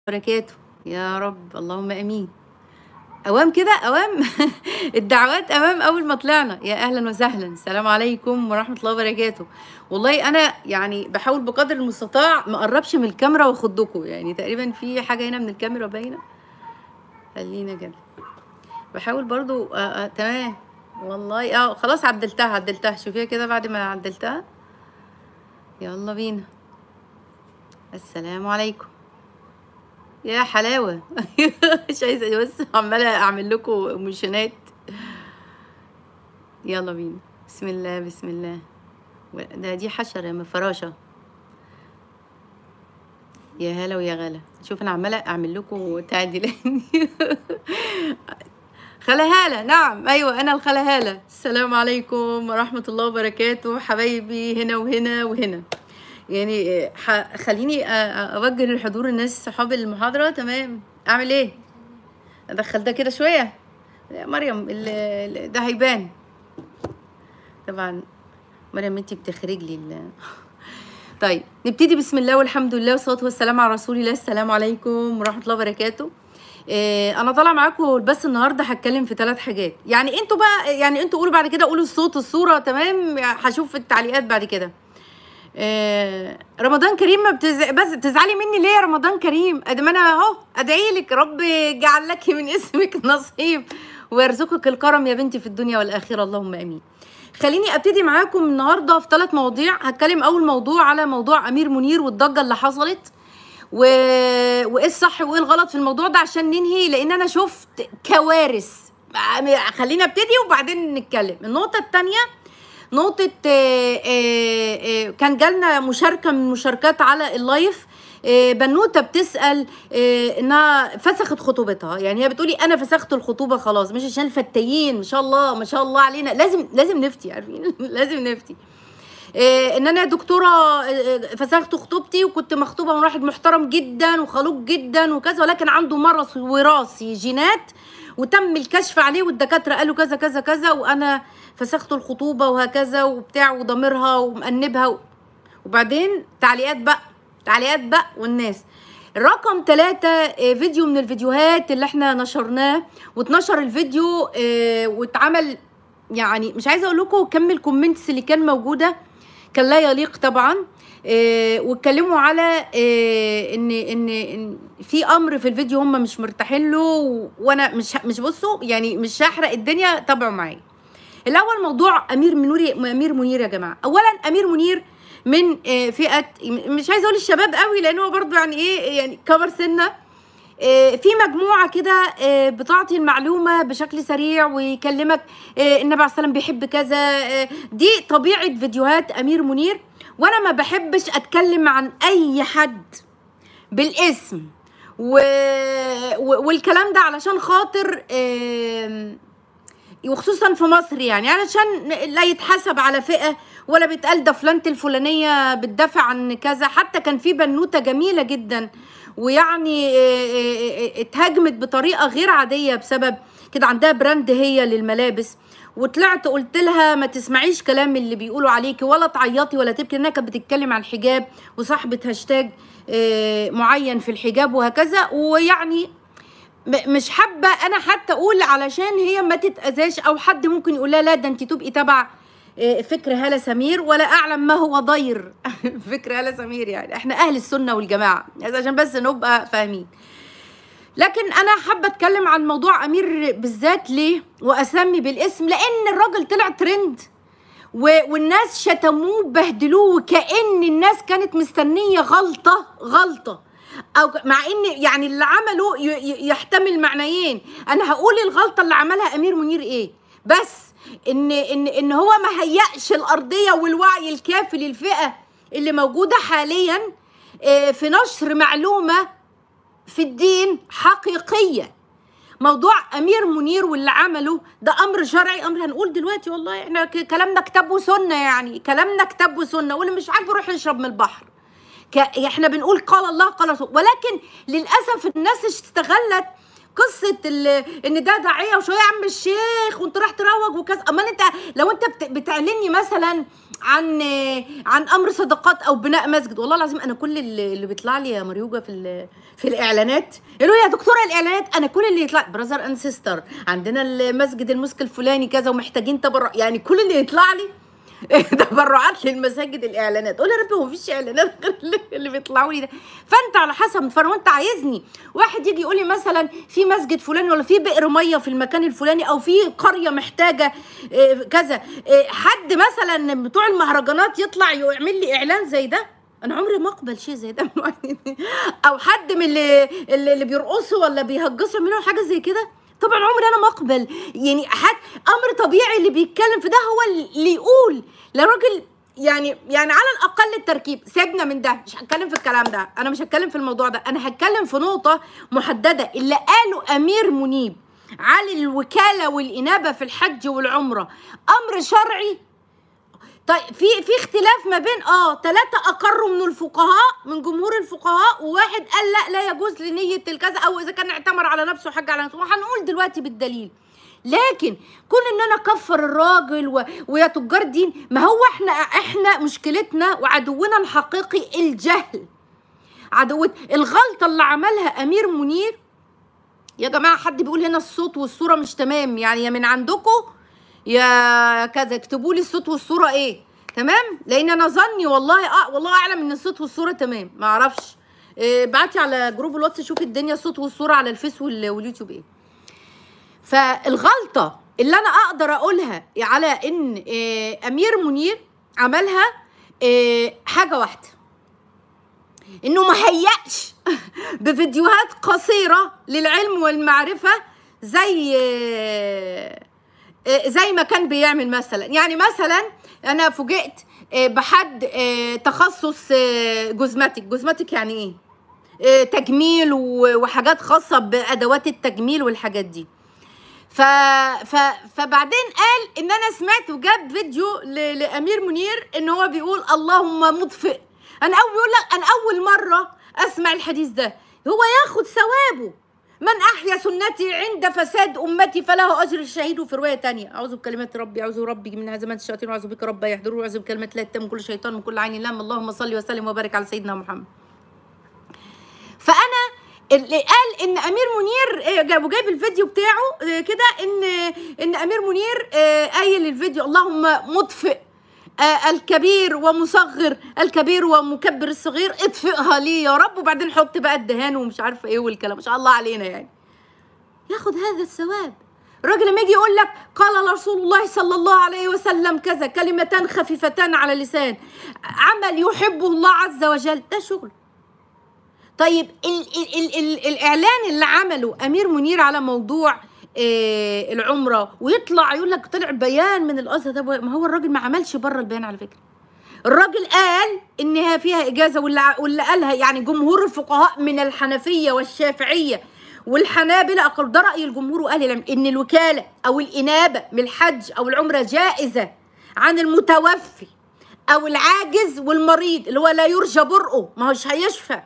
وبركاته يا رب اللهم امين اوام كده اوام الدعوات امام اول ما طلعنا يا اهلا وسهلا السلام عليكم ورحمه الله وبركاته والله انا يعني بحاول بقدر المستطاع ما اقربش من الكاميرا واخدكم يعني تقريبا في حاجه هنا من الكاميرا باينه خلينا كده بحاول برضو آه آه تمام والله اه خلاص عدلتها عدلتها شوفيها كده بعد ما عدلتها يلا بينا السلام عليكم يا حلاوة مش عايزة بس عمالة أعمل لكم موشنات يلا بينا بسم الله بسم الله ده دي حشرة من فراشة يا هلا ويا غلا شوف أنا عمالة أعمل لكم تعديلات خالة هالة نعم أيوة أنا الخالة هالة السلام عليكم ورحمة الله وبركاته حبايبي هنا وهنا وهنا يعني ح- خليني أ- أ- اوجه للحضور الناس صحاب المحاضره تمام اعمل ايه ادخل ده كده شويه يا مريم ال- ال- ده هيبان طبعا مريم انت بتخرج لي ال- طيب نبتدي بسم الله والحمد لله والصلاه والسلام على رسول الله السلام عليكم ورحمه الله وبركاته إيه انا طالعه معاكم بس النهارده هتكلم في ثلاث حاجات يعني انتوا بقى يعني انتوا قولوا بعد كده قولوا الصوت الصوره تمام هشوف التعليقات بعد كده آه، رمضان كريم ما بتز... بس تزعلي مني ليه يا رمضان كريم ادي ما انا اهو ادعي لك رب جعل لك من اسمك نصيب ويرزقك الكرم يا بنتي في الدنيا والاخره اللهم امين خليني ابتدي معاكم النهارده في ثلاث مواضيع هتكلم اول موضوع على موضوع امير منير والضجه اللي حصلت و... وايه الصح وايه الغلط في الموضوع ده عشان ننهي لان انا شفت كوارث خلينا ابتدي وبعدين نتكلم النقطه الثانيه نقطة آه، آه، آه، كان جالنا مشاركة من مشاركات على اللايف آه، بنوتة بتسأل آه، انها فسخت خطوبتها يعني هي بتقولي انا فسخت الخطوبة خلاص مش عشان الفتايين ما شاء الله ما شاء الله علينا لازم لازم نفتي عارفين لازم نفتي آه، ان انا دكتوره آه، فسخت خطوبتي وكنت مخطوبه من واحد محترم جدا وخلوق جدا وكذا ولكن عنده مرض وراثي جينات وتم الكشف عليه والدكاتره قالوا كذا كذا كذا وانا فسخت الخطوبه وهكذا وبتاع وضميرها ومأنبها و... وبعدين تعليقات بقى تعليقات بقى والناس رقم ثلاثة فيديو من الفيديوهات اللي احنا نشرناه واتنشر الفيديو آه، واتعمل يعني مش عايزه اقول لكم كم الكومنتس اللي كان موجوده كان لا يليق طبعا آه، واتكلموا على آه، ان ان ان في امر في الفيديو هم مش مرتاحين له و- وانا مش ه- مش بصوا يعني مش هحرق الدنيا تابعوا معايا الاول موضوع امير منير امير منير يا جماعه اولا امير منير من آه، فئه مش عايزه اقول الشباب قوي لان هو برضو يعني ايه يعني كبر سنه آه، في مجموعه كده آه، بتعطي المعلومه بشكل سريع ويكلمك آه، النبي عليه السلام بيحب كذا آه، دي طبيعه فيديوهات امير منير وانا ما بحبش اتكلم عن اي حد بالاسم و... و... والكلام ده علشان خاطر آم، وخصوصا في مصر يعني علشان لا يتحسب على فئه ولا بيتقال ده فلانة الفلانيه بتدافع عن كذا حتى كان في بنوته جميله جدا ويعني آه، آه، آه، اتهاجمت بطريقه غير عاديه بسبب كده عندها براند هي للملابس وطلعت قلت لها ما تسمعيش كلام اللي بيقولوا عليكي ولا تعيطي ولا تبكي لانها كانت بتتكلم عن الحجاب وصاحبه هاشتاج آه، معين في الحجاب وهكذا ويعني م- مش حابه انا حتى اقول علشان هي ما تتاذاش او حد ممكن يقول لها لا ده انت تبقي تبع آه، فكر هالة سمير ولا اعلم ما هو ضير فكر هالة سمير يعني احنا اهل السنه والجماعه يعني عشان بس نبقى فاهمين لكن انا حابه اتكلم عن موضوع امير بالذات ليه واسمي بالاسم لان الراجل طلع ترند و- والناس شتموه بهدلوه وكأن الناس كانت مستنية غلطة غلطة أو مع إن يعني اللي عمله ي- ي- يحتمل معنيين أنا هقول الغلطة اللي عملها أمير منير إيه بس إن إن إن هو ما هيأش الأرضية والوعي الكافي للفئة اللي موجودة حاليا آه، في نشر معلومة في الدين حقيقية موضوع امير منير واللي عمله ده امر شرعي امر هنقول دلوقتي والله احنا ك- كلامنا كتاب وسنه يعني كلامنا كتاب وسنه واللي مش عاجبه يروح يشرب من البحر ك... احنا بنقول قال الله قال رسول ولكن للاسف الناس استغلت قصه ال... ان ده داعيه وشويه يا عم الشيخ وانت راح تروج وكذا اما انت لو انت بت... بتعلني مثلا عن عن امر صدقات او بناء مسجد والله العظيم انا كل اللي اللي بيطلع لي يا مريوجه في ال- في الاعلانات يقولوا يا دكتوره الاعلانات انا كل اللي يطلع براذر اند سيستر عندنا المسجد المسك الفلاني كذا ومحتاجين تبرع يعني كل اللي يطلع لي تبرعات للمساجد الاعلانات قول يا رب هو مفيش اعلانات غير اللي- اللي بيطلعوا لي ده فانت على حسب فلو انت عايزني واحد يجي يقول لي مثلا في مسجد فلاني ولا في بئر ميه في المكان الفلاني او في قريه محتاجه آه، كذا آه، حد مثلا من بتوع المهرجانات يطلع يعمل لي اعلان زي ده انا عمري ما اقبل شيء زي ده او حد من اللي اللي اللي بيرقصوا ولا بيهجصوا منهم حاجه زي كده طبعا عمري انا ما اقبل يعني حد امر طبيعي اللي بيتكلم في ده هو اللي يقول لا راجل يعني يعني على الاقل التركيب سيبنا من ده مش هتكلم في الكلام ده انا مش هتكلم في الموضوع ده انا هتكلم في نقطه محدده اللي قاله امير منيب على الوكاله والانابه في الحج والعمره امر شرعي طيب في في اختلاف ما بين اه ثلاثة أقروا من الفقهاء من جمهور الفقهاء وواحد قال لا لا يجوز لنية الكذا أو إذا كان اعتمر على نفسه وحج على نفسه وهنقول دلوقتي بالدليل لكن كون ان انا اكفر الراجل و... ويا تجار دين ما هو احنا احنا مشكلتنا وعدونا الحقيقي الجهل عدوة الغلطة اللي عملها أمير منير يا جماعة حد بيقول هنا الصوت والصورة مش تمام يعني يا من عندكم يا كذا اكتبوا لي الصوت والصورة ايه تمام لان انا ظني والله اه والله اعلم ان الصوت والصورة تمام ما اعرفش إيه بعتي على جروب الواتس شوفي الدنيا الصوت والصورة على الفيس وال- واليوتيوب ايه فالغلطة اللي انا اقدر اقولها على ان إيه امير منير عملها إيه حاجة واحدة انه ما هيأش بفيديوهات قصيره للعلم والمعرفه زي آه، زي ما كان بيعمل مثلا يعني مثلا انا فوجئت آه، بحد آه، تخصص آه، جوزماتيك جوزماتيك يعني ايه آه، تجميل و- وحاجات خاصه بادوات التجميل والحاجات دي ف... ف... فبعدين قال ان انا سمعت وجاب فيديو ل... لامير منير ان هو بيقول اللهم مطفئ انا اول بيقول لك انا اول مره اسمع الحديث ده هو ياخد ثوابه من احيا سنتي عند فساد امتي فله اجر الشهيد وفي روايه تانية اعوذ بكلمات ربي اعوذ ربي من هزمات الشياطين واعوذ بك رب يحضرون واعوذ بكلمات لا تتم كل شيطان من كل عين لام اللهم صل وسلم وبارك على سيدنا محمد فانا اللي قال ان امير منير آه، جاب وجايب الفيديو بتاعه آه، كده ان ان امير منير آه، قايل الفيديو اللهم مطفئ آه، الكبير ومصغر الكبير ومكبر الصغير اطفئها لي يا رب وبعدين حط بقى الدهان ومش عارفه ايه والكلام ما شاء الله علينا يعني ياخد هذا الثواب الراجل لما يجي يقول لك قال رسول الله صلى الله عليه وسلم كذا كلمتان خفيفتان على اللسان عمل يحبه الله عز وجل ده شغل طيب ال ال ال ال الاعلان اللي عمله امير منير على موضوع آه العمره ويطلع يقول لك طلع بيان من الازهر ده ما هو الراجل ما عملش بره البيان على فكره الراجل قال انها فيها اجازه واللي ع- واللي قالها يعني جمهور الفقهاء من الحنفيه والشافعيه والحنابلة أقول ده رأي الجمهور وأهل العلم إن الوكالة أو الإنابة من الحج أو العمرة جائزة عن المتوفي أو العاجز والمريض اللي هو لا يرجى برؤه ما هوش هيشفى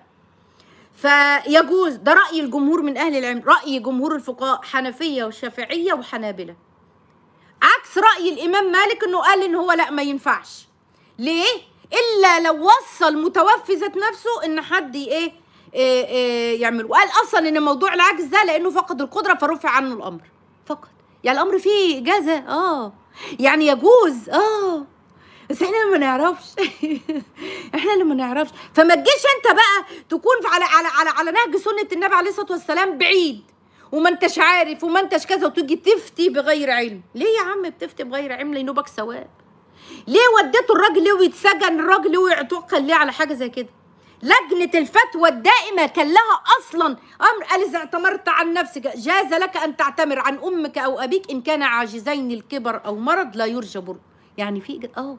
فيجوز ده رأي الجمهور من أهل العلم رأي جمهور الفقهاء حنفية وشافعية وحنابلة عكس رأي الإمام مالك إنه قال إن هو لا ما ينفعش ليه؟ إلا لو وصل متوفي ذات نفسه إن حد إيه, إيه, إيه يعمل وقال أصلا إن موضوع العجز ده لأنه فقد القدرة فرفع عنه الأمر فقط يعني الأمر فيه إجازة آه يعني يجوز آه بس احنا اللي ما نعرفش احنا اللي ما نعرفش فما تجيش انت بقى تكون في- على على على على نهج سنه النبي عليه الصلاه والسلام بعيد وما انتش عارف وما انتش كذا وتيجي تفتي بغير علم ليه يا عم بتفتي بغير علم لينوبك ثواب ليه وديته الراجل ليه ويتسجن الراجل ليه ويعتقل ليه على حاجه زي كده لجنة الفتوى الدائمة كان لها أصلا أمر قال إذا اعتمرت عن نفسك جاز لك أن تعتمر عن أمك أو أبيك إن كان عاجزين الكبر أو مرض لا يرجى بر يعني في إجازة آه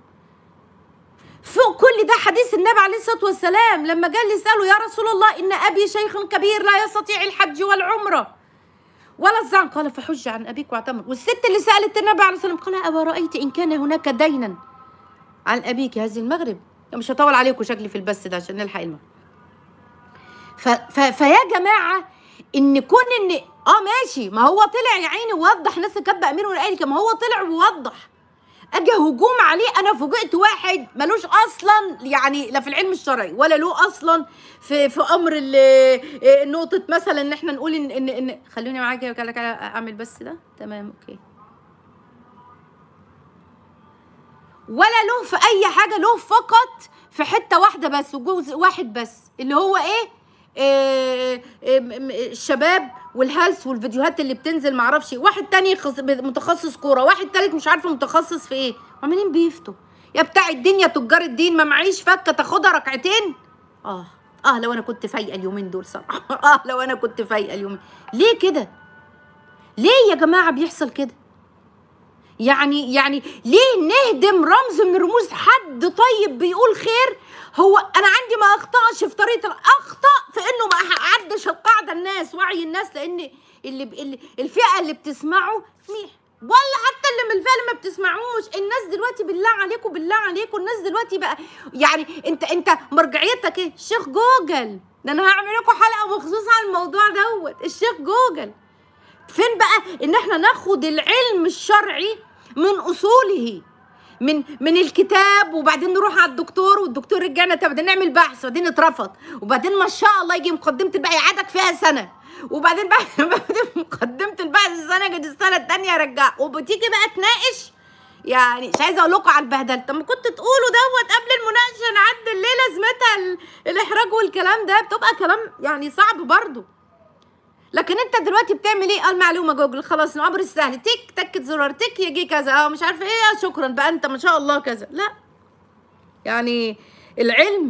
فوق كل ده حديث النبي عليه الصلاه والسلام لما قال يساله يا رسول الله ان ابي شيخ كبير لا يستطيع الحج والعمره ولا الزعم قال فحج عن ابيك واعتمر والست اللي سالت النبي عليه الصلاه والسلام قال أبا رايت ان كان هناك دينا عن ابيك هذه المغرب مش هطول عليكم شكلي في البث ده عشان نلحق المغرب ف... ف... فيا جماعه ان كون ان اه ماشي ما هو طلع يا عيني ووضح ناس كاتبه امير والآلي ما هو طلع ووضح اجي هجوم عليه انا فوجئت واحد ملوش اصلا يعني لا في العلم الشرعي ولا له اصلا في في امر ال- إيه، نقطه مثلا ان احنا نقول ان ان, إن خلوني معاكي وكالك اعمل بس ده تمام اوكي ولا له في اي حاجه له فقط في حته واحده بس وجزء واحد بس اللي هو ايه إيه إيه م- م- الشباب والهلس والفيديوهات اللي بتنزل معرفش إيه. واحد تاني خص- متخصص كوره واحد تالت مش عارفه متخصص في ايه عمالين بيفتوا يا بتاع الدنيا تجار الدين ما معيش فكه تاخدها ركعتين اه اه لو انا كنت فايقه اليومين دول صراحه اه لو انا كنت فايقه اليومين ليه كده ليه يا جماعه بيحصل كده يعني يعني ليه نهدم رمز من رموز حد طيب بيقول خير هو انا عندي ما اخطاش في طريقه اخطا في انه ما عدش القاعده الناس وعي الناس لان اللي, ب... اللي الفئه اللي بتسمعه ميح ولا حتى اللي من الفئه اللي ما بتسمعوش الناس دلوقتي بالله عليكم بالله عليكم الناس دلوقتي بقى يعني انت انت مرجعيتك ايه الشيخ جوجل ده انا هعمل لكم حلقه مخصوص على الموضوع دوت الشيخ جوجل فين بقى ان احنا ناخد العلم الشرعي من اصوله من من الكتاب وبعدين نروح على الدكتور والدكتور رجعنا طب بعدين نعمل بحث وبعدين اترفض وبعدين ما شاء الله يجي مقدمه البحث يقعدك فيها سنه وبعدين بقى بعدين مقدمه البحث السنه جد السنه الثانيه يرجع وبتيجي بقى تناقش يعني مش عايزه اقول لكم على البهدله طب ما كنت تقولوا دوت قبل المناقشه نعدل ليه لازمتها ال- الاحراج والكلام ده بتبقى كلام يعني صعب برضه لكن انت دلوقتي بتعمل ايه قال معلومه جوجل خلاص الامر السهل تك تكت زرار تك يجي كذا اه مش عارفه ايه شكرا بقى انت ما شاء الله كذا لا يعني العلم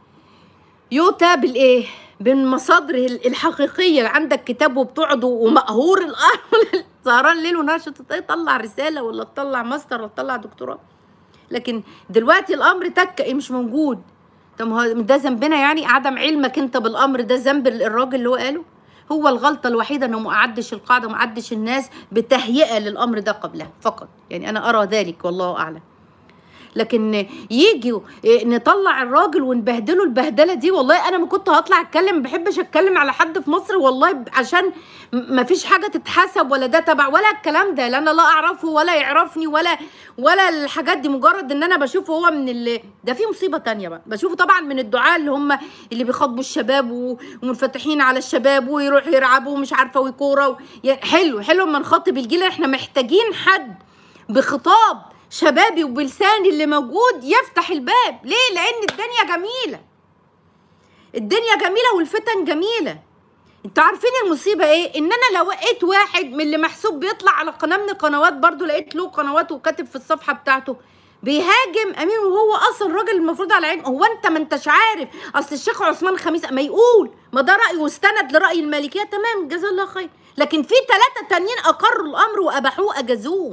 يؤتى بالايه بالمصادر ال- الحقيقيه عندك كتاب وبتقعد ومقهور الارض سهران ليل ونهار عشان تط- تطلع رساله ولا تطلع ماستر ولا تطلع دكتوراه لكن دلوقتي الامر تك ايه مش موجود طب ما هو ده ذنبنا يعني عدم علمك انت بالامر ده ذنب الراجل اللي هو قاله هو الغلطه الوحيده انه ما قعدش القاعده وما قعدش الناس بتهيئه للامر ده قبلها فقط يعني انا ارى ذلك والله اعلم لكن يجي نطلع الراجل ونبهدله البهدله دي والله انا ما كنت هطلع اتكلم ما بحبش اتكلم على حد في مصر والله عشان ما فيش حاجه تتحسب ولا ده تبع ولا الكلام ده لا انا لا اعرفه ولا يعرفني ولا ولا الحاجات دي مجرد ان انا بشوفه هو من اللي ده في مصيبه تانية بقى بشوفه طبعا من الدعاء اللي هم اللي بيخاطبوا الشباب و- ومنفتحين على الشباب ويروحوا يلعبوا ومش عارفه وكوره و... يعني حلو حلو اما نخاطب الجيل احنا محتاجين حد بخطاب شبابي وبلساني اللي موجود يفتح الباب ليه لان الدنيا جميله الدنيا جميله والفتن جميله انتوا عارفين المصيبه ايه ان انا لو لقيت واحد من اللي محسوب بيطلع على قناه من القنوات برضو لقيت له قنوات وكاتب في الصفحه بتاعته بيهاجم امين وهو اصلا الراجل المفروض على عين هو انت ما انتش عارف اصل الشيخ عثمان خميس ما يقول ما ده راي واستند لراي المالكيه تمام جزاه الله خير لكن في ثلاثه تانيين اقروا الامر واباحوه اجازوه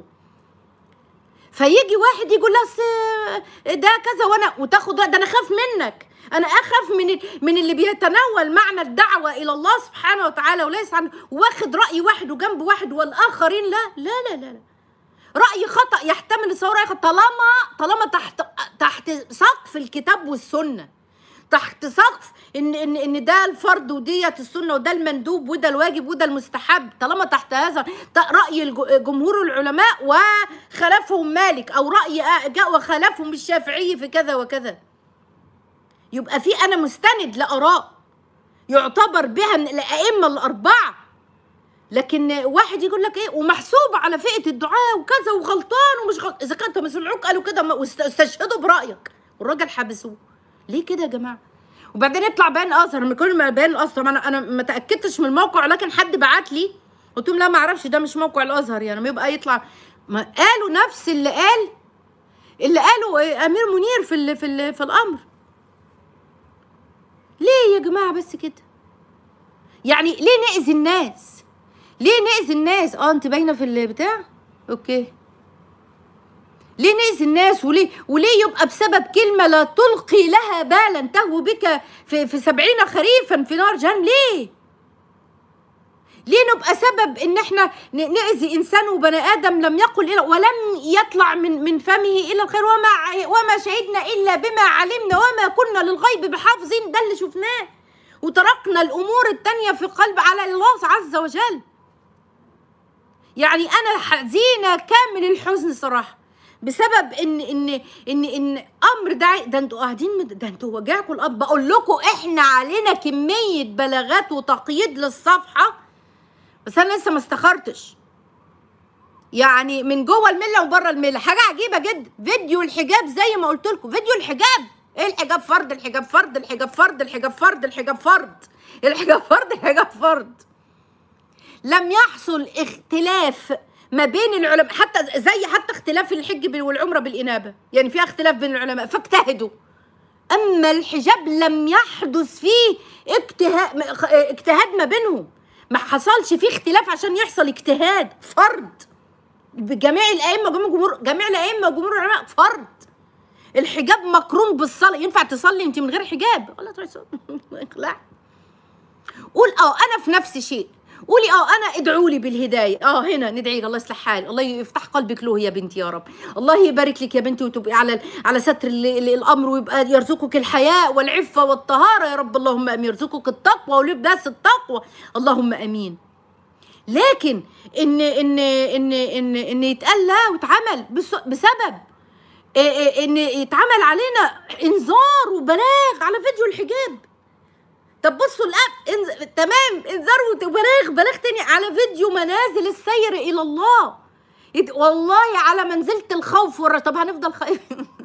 فيجي واحد يقول لها أصل ده كذا وانا وتاخد ده انا اخاف منك انا اخاف من ال- من اللي بيتناول معنى الدعوه الى الله سبحانه وتعالى وليس عن واخد راي واحد وجنب واحد والاخرين لا لا لا لا, لا. راي خطا يحتمل الصوره راي خطأ طالما طالما تحت تحت سقف الكتاب والسنه تحت سقف ان ان ان ده الفرض وديت السنه وده المندوب وده الواجب وده المستحب طالما تحت هذا ت- راي الج- جمهور العلماء وخلفهم مالك او راي آ- جاء وخلفهم الشافعي في كذا وكذا يبقى في انا مستند لاراء يعتبر بها من الائمه الاربعه لكن واحد يقول لك ايه ومحسوب على فئه الدعاء وكذا وغلطان ومش غلط اذا كنت ما سمعوك قالوا كده ما- واست- واستشهدوا برايك والراجل حبسوه ليه كده يا جماعه وبعدين يطلع بيان ازهر من كل ما بيان الازهر طبعا انا انا ما تاكدتش من الموقع لكن حد بعت لي قلت لهم لا ما اعرفش ده مش موقع الازهر يعني ما يبقى يطلع ما قالوا نفس اللي قال اللي قاله إيه امير منير في ال في ال في الامر ليه يا جماعه بس كده يعني ليه نأذي الناس ليه نأذي الناس اه انت باينه في البتاع اوكي ليه نأذي الناس وليه وليه يبقى بسبب كلمة لا تلقي لها بالا تهوي بك في, في سبعين خريفا في نار جهنم ليه؟ ليه نبقى سبب ان احنا ن- نأذي انسان وبني ادم لم يقل الا ولم يطلع من من فمه الا الخير وما ع- وما شهدنا الا بما علمنا وما كنا للغيب بحافظين ده اللي شفناه وتركنا الامور التانية في قلب على الله عز وجل يعني انا حزينه كامل الحزن صراحه بسبب ان ان ان ان امر ده ده انتوا قاعدين مد- ده انتوا وجعكم الاب بقول لكم احنا علينا كميه بلاغات وتقييد للصفحه بس انا لسه ما استخرتش يعني من جوه المله وبره المله حاجه عجيبه جدا فيديو الحجاب زي ما قلت لكم فيديو الحجاب ايه الحجاب فرض الحجاب فرض الحجاب فرض الحجاب فرض الحجاب فرض الحجاب فرض الحجاب فرض لم يحصل اختلاف ما بين العلماء حتى زي حتى اختلاف الحج والعمره بالانابه يعني في اختلاف بين العلماء فاجتهدوا اما الحجاب لم يحدث فيه اجتهاد اجتهاد ما بينهم ما حصلش فيه اختلاف عشان يحصل اجتهاد فرض بجميع الائمه وجميع جمهور جميع الائمه وجمهور العلماء فرض الحجاب مقرون بالصلاه ينفع تصلي انت من غير حجاب ولا تروحي تصلي اقلع قول اه انا في نفس شيء قولي اه انا ادعوا لي بالهدايه اه هنا ندعي الله يصلح حالي الله يفتح قلبك له يا بنتي يا رب الله يبارك لك يا بنتي وتبقي على على ستر ال- ال- الامر ويبقى يرزقك الحياء والعفه والطهاره يا رب اللهم امين يرزقك التقوى ولباس التقوى اللهم امين لكن ان ان ان ان ان يتقال لا واتعمل بس- بسبب إيه إيه ان يتعمل علينا انذار وبلاغ على فيديو الحجاب طب بصوا الاب إنز... تمام انذار وبلاغ بلاغ تاني على فيديو منازل السير الى الله يد- والله على منزلة الخوف والر... طب هنفضل خايف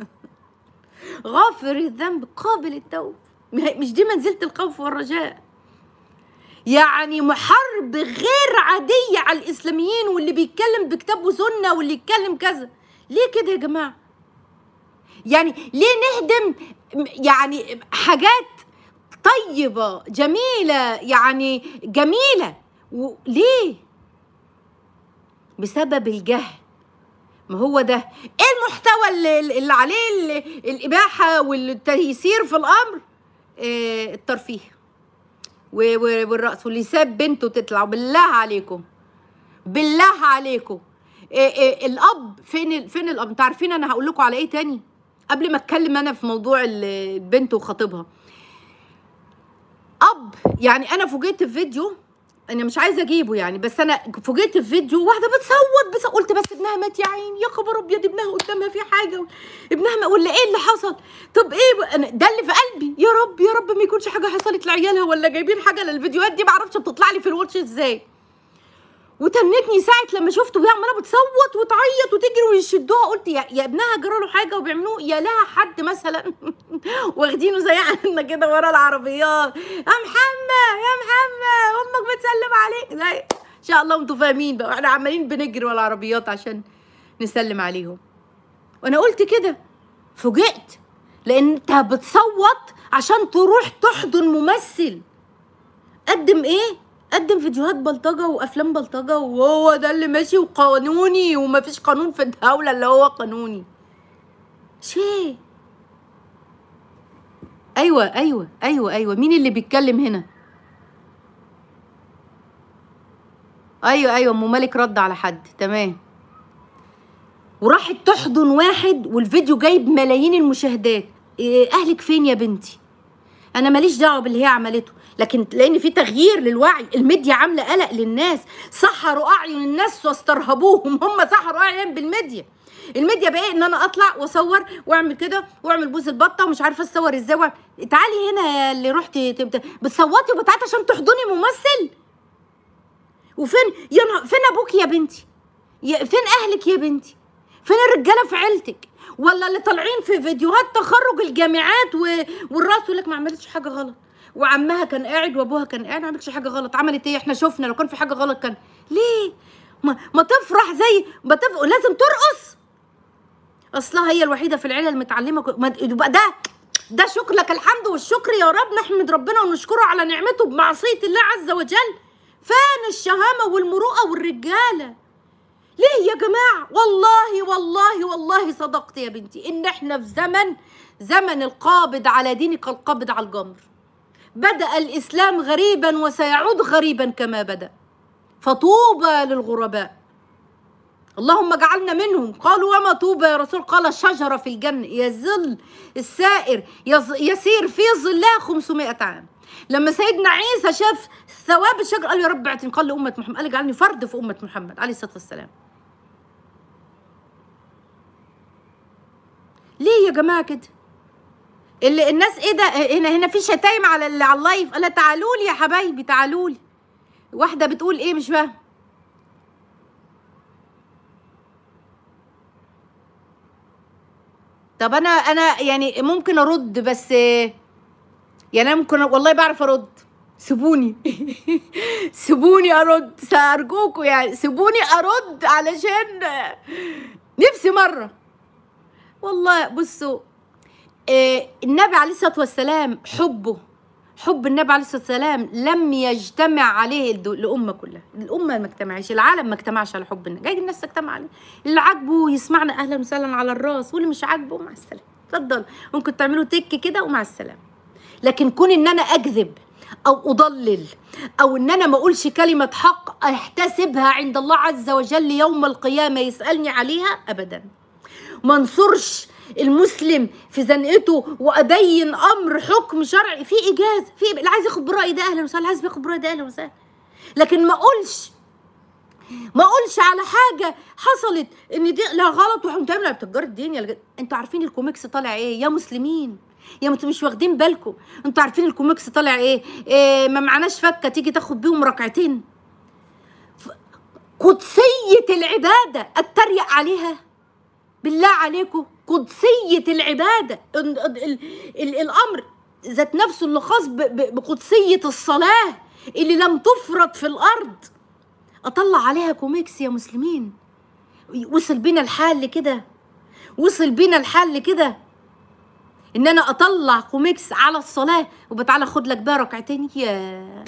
غافر الذنب قابل التوب مش دي منزلة الخوف والرجاء يعني محارب غير عادية على الإسلاميين واللي بيتكلم بكتاب وسنة واللي يتكلم كذا ليه كده يا جماعة يعني ليه نهدم يعني حاجات طيبة جميلة يعني جميلة وليه بسبب الجهل ما هو ده ايه المحتوى اللي, اللي عليه ال- الإباحة والتيسير في الأمر إيه الترفيه و- و- والرقص واللي ساب بنته تطلع بالله عليكم بالله عليكم إيه إيه الاب فين ال- فين الاب انتوا عارفين انا هقول لكم على ايه تاني قبل ما اتكلم انا في موضوع ال- البنت وخطيبها اب يعني انا فوجئت في فيديو انا مش عايزه اجيبه يعني بس انا فوجئت في فيديو واحده بتصوت بس قلت بس ابنها مات يا عيني يا خبر ابيض ابنها قدامها في حاجه ابنها ما ولا ايه اللي حصل طب ايه بقى؟ أنا ده اللي في قلبي يا رب يا رب ما يكونش حاجه حصلت لعيالها ولا جايبين حاجه للفيديوهات دي ما اعرفش بتطلع لي في الواتش ازاي وتنتني ساعة لما شفته وهي عمالة بتصوت وتعيط وتجري ويشدوها قلت يا, يا ابنها جرى له حاجة وبيعملوه يا لها حد مثلا واخدينه زي عنا كده ورا العربيات يا محمد يا محمد امك بتسلم عليك زي ان شاء الله انتوا فاهمين بقى احنا عمالين بنجري ورا العربيات عشان نسلم عليهم وانا قلت كده فوجئت لان انت بتصوت عشان تروح تحضن ممثل قدم ايه قدم فيديوهات بلطجة وأفلام بلطجة وهو ده اللي ماشي وقانوني ومفيش قانون في الدولة اللي هو قانوني شيء أيوة أيوة أيوة أيوة مين اللي بيتكلم هنا أيوة أيوة أم مالك رد على حد تمام وراحت تحضن واحد والفيديو جايب ملايين المشاهدات إيه أهلك فين يا بنتي انا ماليش دعوه باللي هي عملته لكن لان في تغيير للوعي الميديا عامله قلق للناس سحروا اعين الناس واسترهبوهم هم سحروا اعين بالميديا الميديا بقى إيه؟ ان انا اطلع واصور واعمل كده واعمل بوز البطه ومش عارفه اصور ازاي وأعمل- تعالي هنا يا اللي رحتي تبت- بتصوتي وبتاعتي عشان تحضني ممثل وفين يا نهار- فين ابوك يا بنتي يا فين اهلك يا بنتي فين الرجاله في عيلتك ولا اللي طالعين في فيديوهات تخرج الجامعات و... والراس يقول لك ما عملتش حاجه غلط وعمها كان قاعد وابوها كان قاعد ما عملتش حاجه غلط عملت ايه احنا شفنا لو كان في حاجه غلط كان ليه ما, ما تفرح زي ما تف... لازم ترقص اصلها هي الوحيده في العيله المتعلمه ك- ما... يبقى ده ده شكر لك الحمد والشكر يا رب نحمد ربنا ونشكره على نعمته بمعصيه الله عز وجل فين الشهامه والمروءه والرجاله ليه يا جماعة والله والله والله صدقت يا بنتي إن إحنا في زمن زمن القابض على دينك القابض على الجمر بدأ الإسلام غريبا وسيعود غريبا كما بدأ فطوبى للغرباء اللهم اجعلنا منهم قالوا وما طوبى يا رسول قال شجرة في الجنة يظل السائر يز- يسير في ظلها 500 عام لما سيدنا عيسى شاف ثواب الشجر قال يا رب اعطني قال لأمة محمد قال اجعلني فرد في أمة محمد عليه الصلاة والسلام جماعه كده اللي الناس ايه ده هنا هنا في شتايم على ال- على اللايف لا تعالوا لي يا حبايبي تعالوا لي واحده بتقول ايه مش فاهم طب انا انا يعني ممكن ارد بس يعني انا ممكن والله بعرف ارد سيبوني سيبوني ارد سارجوكوا يعني سيبوني ارد علشان نفسي مره والله بصوا آه، النبي عليه الصلاه والسلام حبه حب النبي عليه الصلاه والسلام لم يجتمع عليه الد- الامه كلها الامه ما اجتمعش العالم ما اجتمعش على حب النبي جاي الناس تجتمع عليه اللي عاجبه يسمعنا اهلا وسهلا على الراس واللي مش عاجبه مع السلامه اتفضل ممكن تعملوا تك كده ومع السلامه لكن كون ان انا اكذب او اضلل او ان انا ما اقولش كلمه حق احتسبها عند الله عز وجل يوم القيامه يسالني عليها ابدا ما انصرش المسلم في زنقته وابين امر حكم شرعي في ايجاز في اللي عايز ياخد برايي ده اهلا وسهلا اللي عايز ياخد برايي ده اهلا وسهلا لكن ما اقولش ما اقولش على حاجه حصلت ان دي لا غلط واحنا بتعمل بتجار الدين يا الج- انتوا عارفين الكوميكس طالع ايه يا مسلمين يا انتوا مش واخدين بالكم انتوا عارفين الكوميكس طالع ايه, إيه ما معناش فكه تيجي تاخد بيهم ركعتين ف- قدسيه العباده اتريق عليها بالله عليكم قدسية العبادة ال ال ال الأمر ذات نفسه اللي خاص ب- ب- بقدسية الصلاة اللي لم تفرض في الأرض أطلع عليها كوميكس يا مسلمين وصل بينا الحال لكده وصل بينا الحال لكده إن أنا أطلع كوميكس على الصلاة وبتعالى خد لك بقى ركعتين يا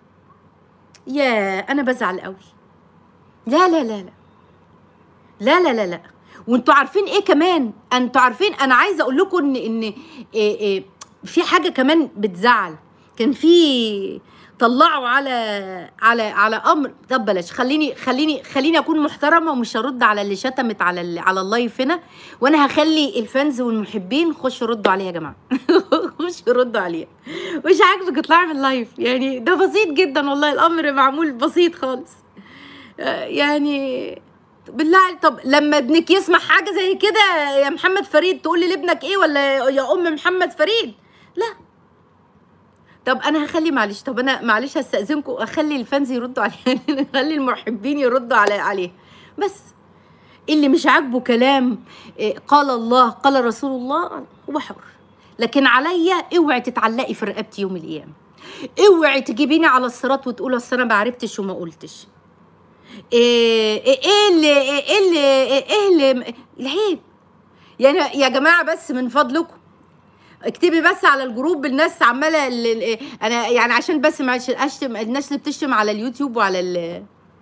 يا أنا بزعل قوي لا لا لا لا لا لا لا لا وانتوا عارفين ايه كمان انتوا عارفين انا عايزه اقول لكم ان ان إيه إيه في حاجه كمان بتزعل كان في طلعوا على على على امر طب بلاش خليني خليني خليني اكون محترمه ومش هرد على اللي شتمت على ال- على اللايف هنا وانا هخلي الفانز والمحبين خشوا ردوا عليها يا جماعه خشوا ردوا عليها مش عاجبك اطلعي من اللايف يعني ده بسيط جدا والله الامر معمول بسيط خالص آه، يعني بالله عليك، طب لما ابنك يسمع حاجه زي كده يا محمد فريد تقول لي لابنك ايه ولا يا ام محمد فريد لا طب انا هخلي معلش طب انا معلش هستاذنكم اخلي الفانز يردوا عليها اخلي المحبين يردوا علي عليه بس اللي مش عاجبه كلام إيه، قال الله قال رسول الله هو حر لكن عليا اوعي تتعلقي في رقبتي يوم القيامه اوعي تجيبيني على الصراط وتقولي اصل انا ما عرفتش وما قلتش ايه ايه إيه اللي ايه اللي ايه اللي العيب يعني يا جماعه بس من فضلكم اكتبي بس على الجروب الناس عماله ال- ال- انا يعني عشان بس معلش اشتم الناس اللي بتشتم على اليوتيوب وعلى ال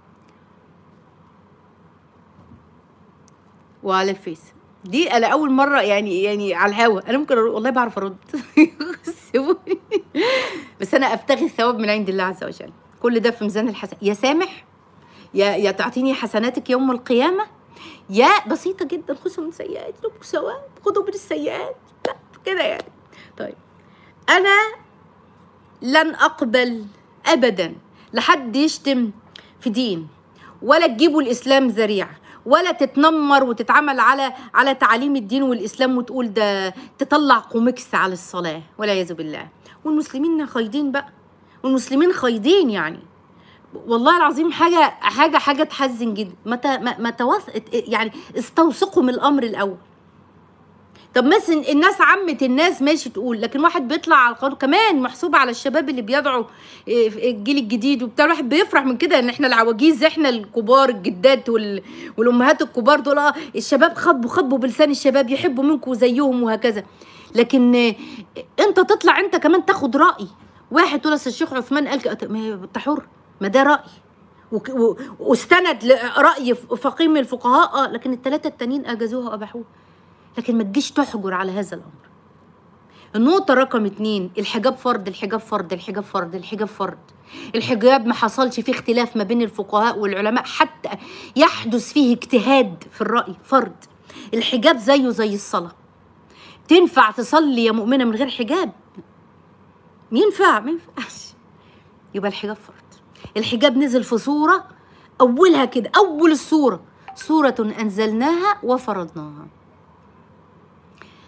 وعلى الفيس دي انا اول مره يعني يعني على الهوا انا ممكن أرد والله بعرف ارد سيبوني بس انا ابتغي الثواب من عند الله عز وجل كل ده في ميزان الحسن يا سامح يا يا تعطيني حسناتك يوم القيامه يا بسيطه جدا خذوا من سيئات لكم ثواب خذوا من السيئات لا كده يعني طيب انا لن اقبل ابدا لحد يشتم في دين ولا تجيبوا الاسلام ذريعه ولا تتنمر وتتعمل على على تعاليم الدين والاسلام وتقول ده تطلع كوميكس على الصلاه والعياذ بالله والمسلمين خايدين بقى والمسلمين خايدين يعني والله العظيم حاجه حاجه حاجه تحزن جدا ما ت- ما ما توث... يعني استوثقوا من الامر الاول طب مثلا الناس عامة الناس ماشي تقول لكن واحد بيطلع على القانون كمان محسوب على الشباب اللي بيدعوا إيه، في الجيل الجديد وبتاع الواحد بيفرح من كده ان احنا العواجيز احنا الكبار الجدات وال... والامهات الكبار دول اه الشباب خطبوا خطبوا بلسان الشباب يحبوا منكم زيهم وهكذا لكن آه، انت تطلع انت كمان تاخد راي واحد تقول اصل الشيخ عثمان قال كده. ما انت حر ما ده راي وك- و- واستند لراي فقيه من الفقهاء اه لكن الثلاثه التانيين اجازوها واباحوها لكن ما تجيش تحجر على هذا الامر النقطة رقم اتنين الحجاب فرض الحجاب فرض الحجاب فرض الحجاب فرض الحجاب ما حصلش فيه اختلاف ما بين الفقهاء والعلماء حتى يحدث فيه اجتهاد في الرأي فرض الحجاب زيه زي الصلاة تنفع تصلي يا مؤمنة من غير حجاب ينفع ما ينفعش يبقى الحجاب فرض الحجاب نزل في صورة أولها كده أول الصورة سورة أنزلناها وفرضناها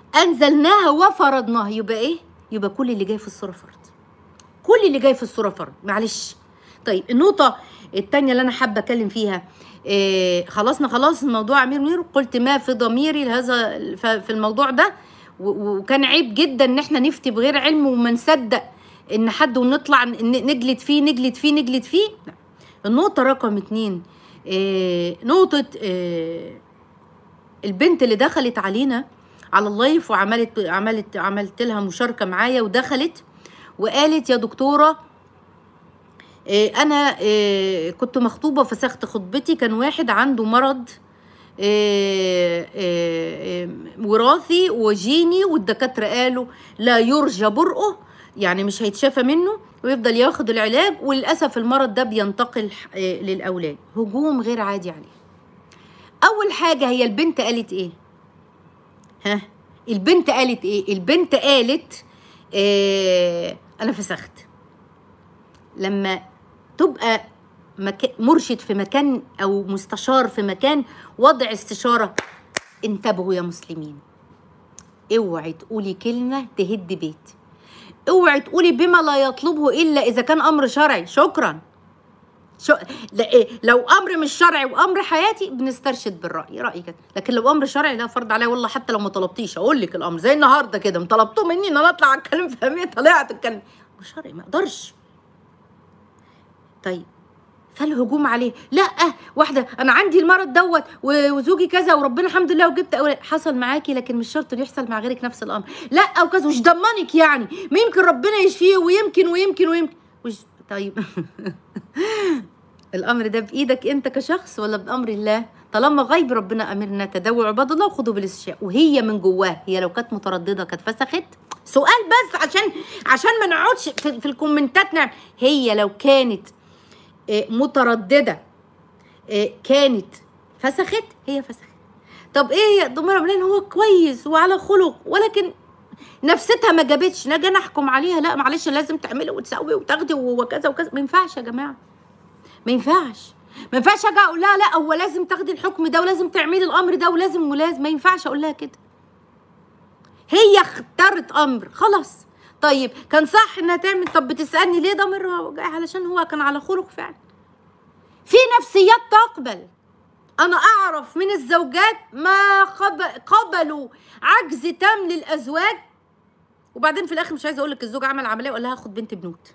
انزلناها وفرضناها يبقى ايه يبقى كل اللي جاي في الصوره فرض كل اللي جاي في الصوره فرض معلش طيب النقطه التانية اللي انا حابه اتكلم فيها إيه خلصنا خلاص الموضوع امير منير قلت ما في ضميري لهذا ف- في الموضوع ده و- وكان عيب جدا ان احنا نفتي بغير علم وما نصدق ان حد ونطلع ن- نجلد فيه نجلد فيه نجلد فيه لا. النقطه رقم اتنين إيه نقطه إيه البنت اللي دخلت علينا على اللايف وعملت عملت عملت لها مشاركه معايا ودخلت وقالت يا دكتوره إيه، انا إيه، كنت مخطوبه فسخت خطبتي كان واحد عنده مرض إيه، إيه، إيه، وراثي وجيني والدكاتره قالوا لا يرجى برؤه يعني مش هيتشافى منه ويفضل ياخد العلاج وللاسف المرض ده بينتقل إيه، للاولاد هجوم غير عادي عليه اول حاجه هي البنت قالت ايه ها البنت قالت ايه البنت قالت إيه انا فسخت لما تبقى مك... مرشد في مكان او مستشار في مكان وضع استشاره انتبهوا يا مسلمين اوعي تقولي كلمه تهد بيت اوعي تقولي بما لا يطلبه الا اذا كان امر شرعي شكرا شو... لا إيه؟ لو امر مش شرعي وامر حياتي بنسترشد بالراي رايي كده لكن لو امر شرعي لا فرض عليا والله حتى لو ما طلبتيش اقول لك الامر زي النهارده كده طلبتوه مني ان انا اطلع اتكلم في اهميه طلعت اتكلم مش شرعي ما اقدرش طيب فالهجوم عليه لا واحده انا عندي المرض دوت و- وزوجي كذا وربنا الحمد لله وجبت أولاد حصل معاكي لكن مش شرط إنه يحصل مع غيرك نفس الامر لا او كذا وش ضمنك يعني ما يمكن ربنا يشفيه ويمكن ويمكن ويمكن وش طيب الامر ده بايدك انت كشخص ولا بامر الله طالما غيب ربنا امرنا تداووا عباد الله وخذوا بالاستشفاء وهي من جواها هي لو كانت متردده كانت فسخت سؤال بس عشان عشان ما نقعدش في, في الكومنتات نعم هي لو كانت آه، متردده آه، كانت فسخت هي فسخت طب ايه يا ضمير ربنا هو كويس وعلى خلق ولكن نفستها ما جابتش نجي أنا احكم عليها لا معلش لازم تعملي وتسوي وتاخدي وكذا وكذا ما ينفعش يا جماعه ما ينفعش ما ينفعش اجي اقول لها لا هو لازم تاخدي الحكم ده ولازم تعملي الامر ده ولازم ولازم ما ينفعش اقول لها كده هي اختارت امر خلاص طيب كان صح انها تعمل طب بتسالني ليه ضميرها وجعي علشان هو كان على خلق فعلا في نفسيات تقبل انا اعرف من الزوجات ما قب- قبلوا عجز تام للازواج وبعدين في الاخر مش عايزه اقول لك الزوج عمل عمليه وقال لها هاخد بنت بنوت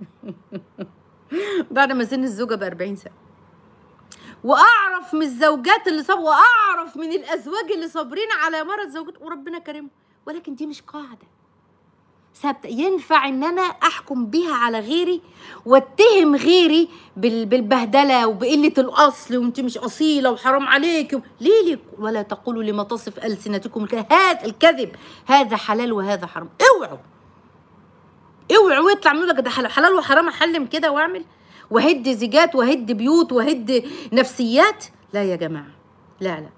بعد ما سن الزوجه ب 40 سنه واعرف من الزوجات اللي صبروا واعرف من الازواج اللي صابرين على مرض زوجته وربنا كرمهم ولكن دي مش قاعده ثابته ينفع ان انا احكم بيها على غيري واتهم غيري بال- بالبهدله وبقله الاصل وانت مش اصيله وحرام عليك ليه ليه ولا تقولوا لما تصف السنتكم الكذب هذا الكذب هذا حلال وهذا حرام اوعوا اوعوا يطلع منه لك ده حلال حلال وحرام احلم كده واعمل وهد زيجات وهد بيوت وهد نفسيات لا يا جماعه لا لا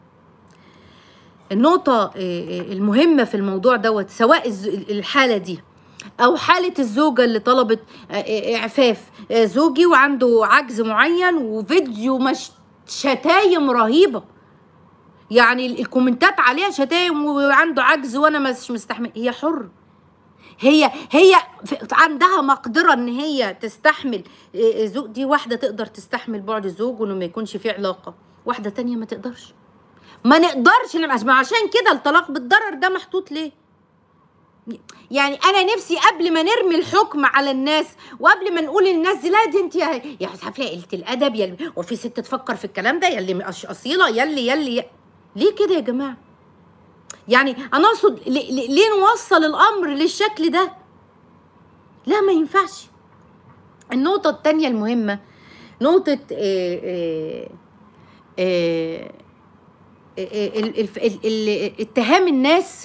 النقطة إيه، إيه، المهمة في الموضوع دوت سواء الز- الحالة دي أو حالة الزوجة اللي طلبت آه، آه، إعفاف آه، زوجي وعنده عجز معين وفيديو مش شتايم رهيبة يعني ال- الكومنتات عليها شتايم وعنده عجز وأنا مش مستحمل هي حر هي هي ف- عندها مقدرة ان هي تستحمل إيه، إيه، زوج دي واحدة تقدر تستحمل بعد الزوج وانه ما يكونش فيه علاقة واحدة تانية ما تقدرش ما نقدرش نبقى ما عشان كده الطلاق بالضرر ده محطوط ليه يعني انا نفسي قبل ما نرمي الحكم على الناس وقبل ما نقول للناس دي لا دي انت يا يا حفله قله الادب يا وفي ست تفكر في الكلام ده يلي مش اصيله يلي يلي, يلي. ليه كده يا جماعه يعني انا اقصد ليه- ليه ليه نوصل الامر للشكل ده لا ما ينفعش النقطة التانية المهمة نقطة آه، آه، آه، آه، ال- الف- ال- ال- اتهام الناس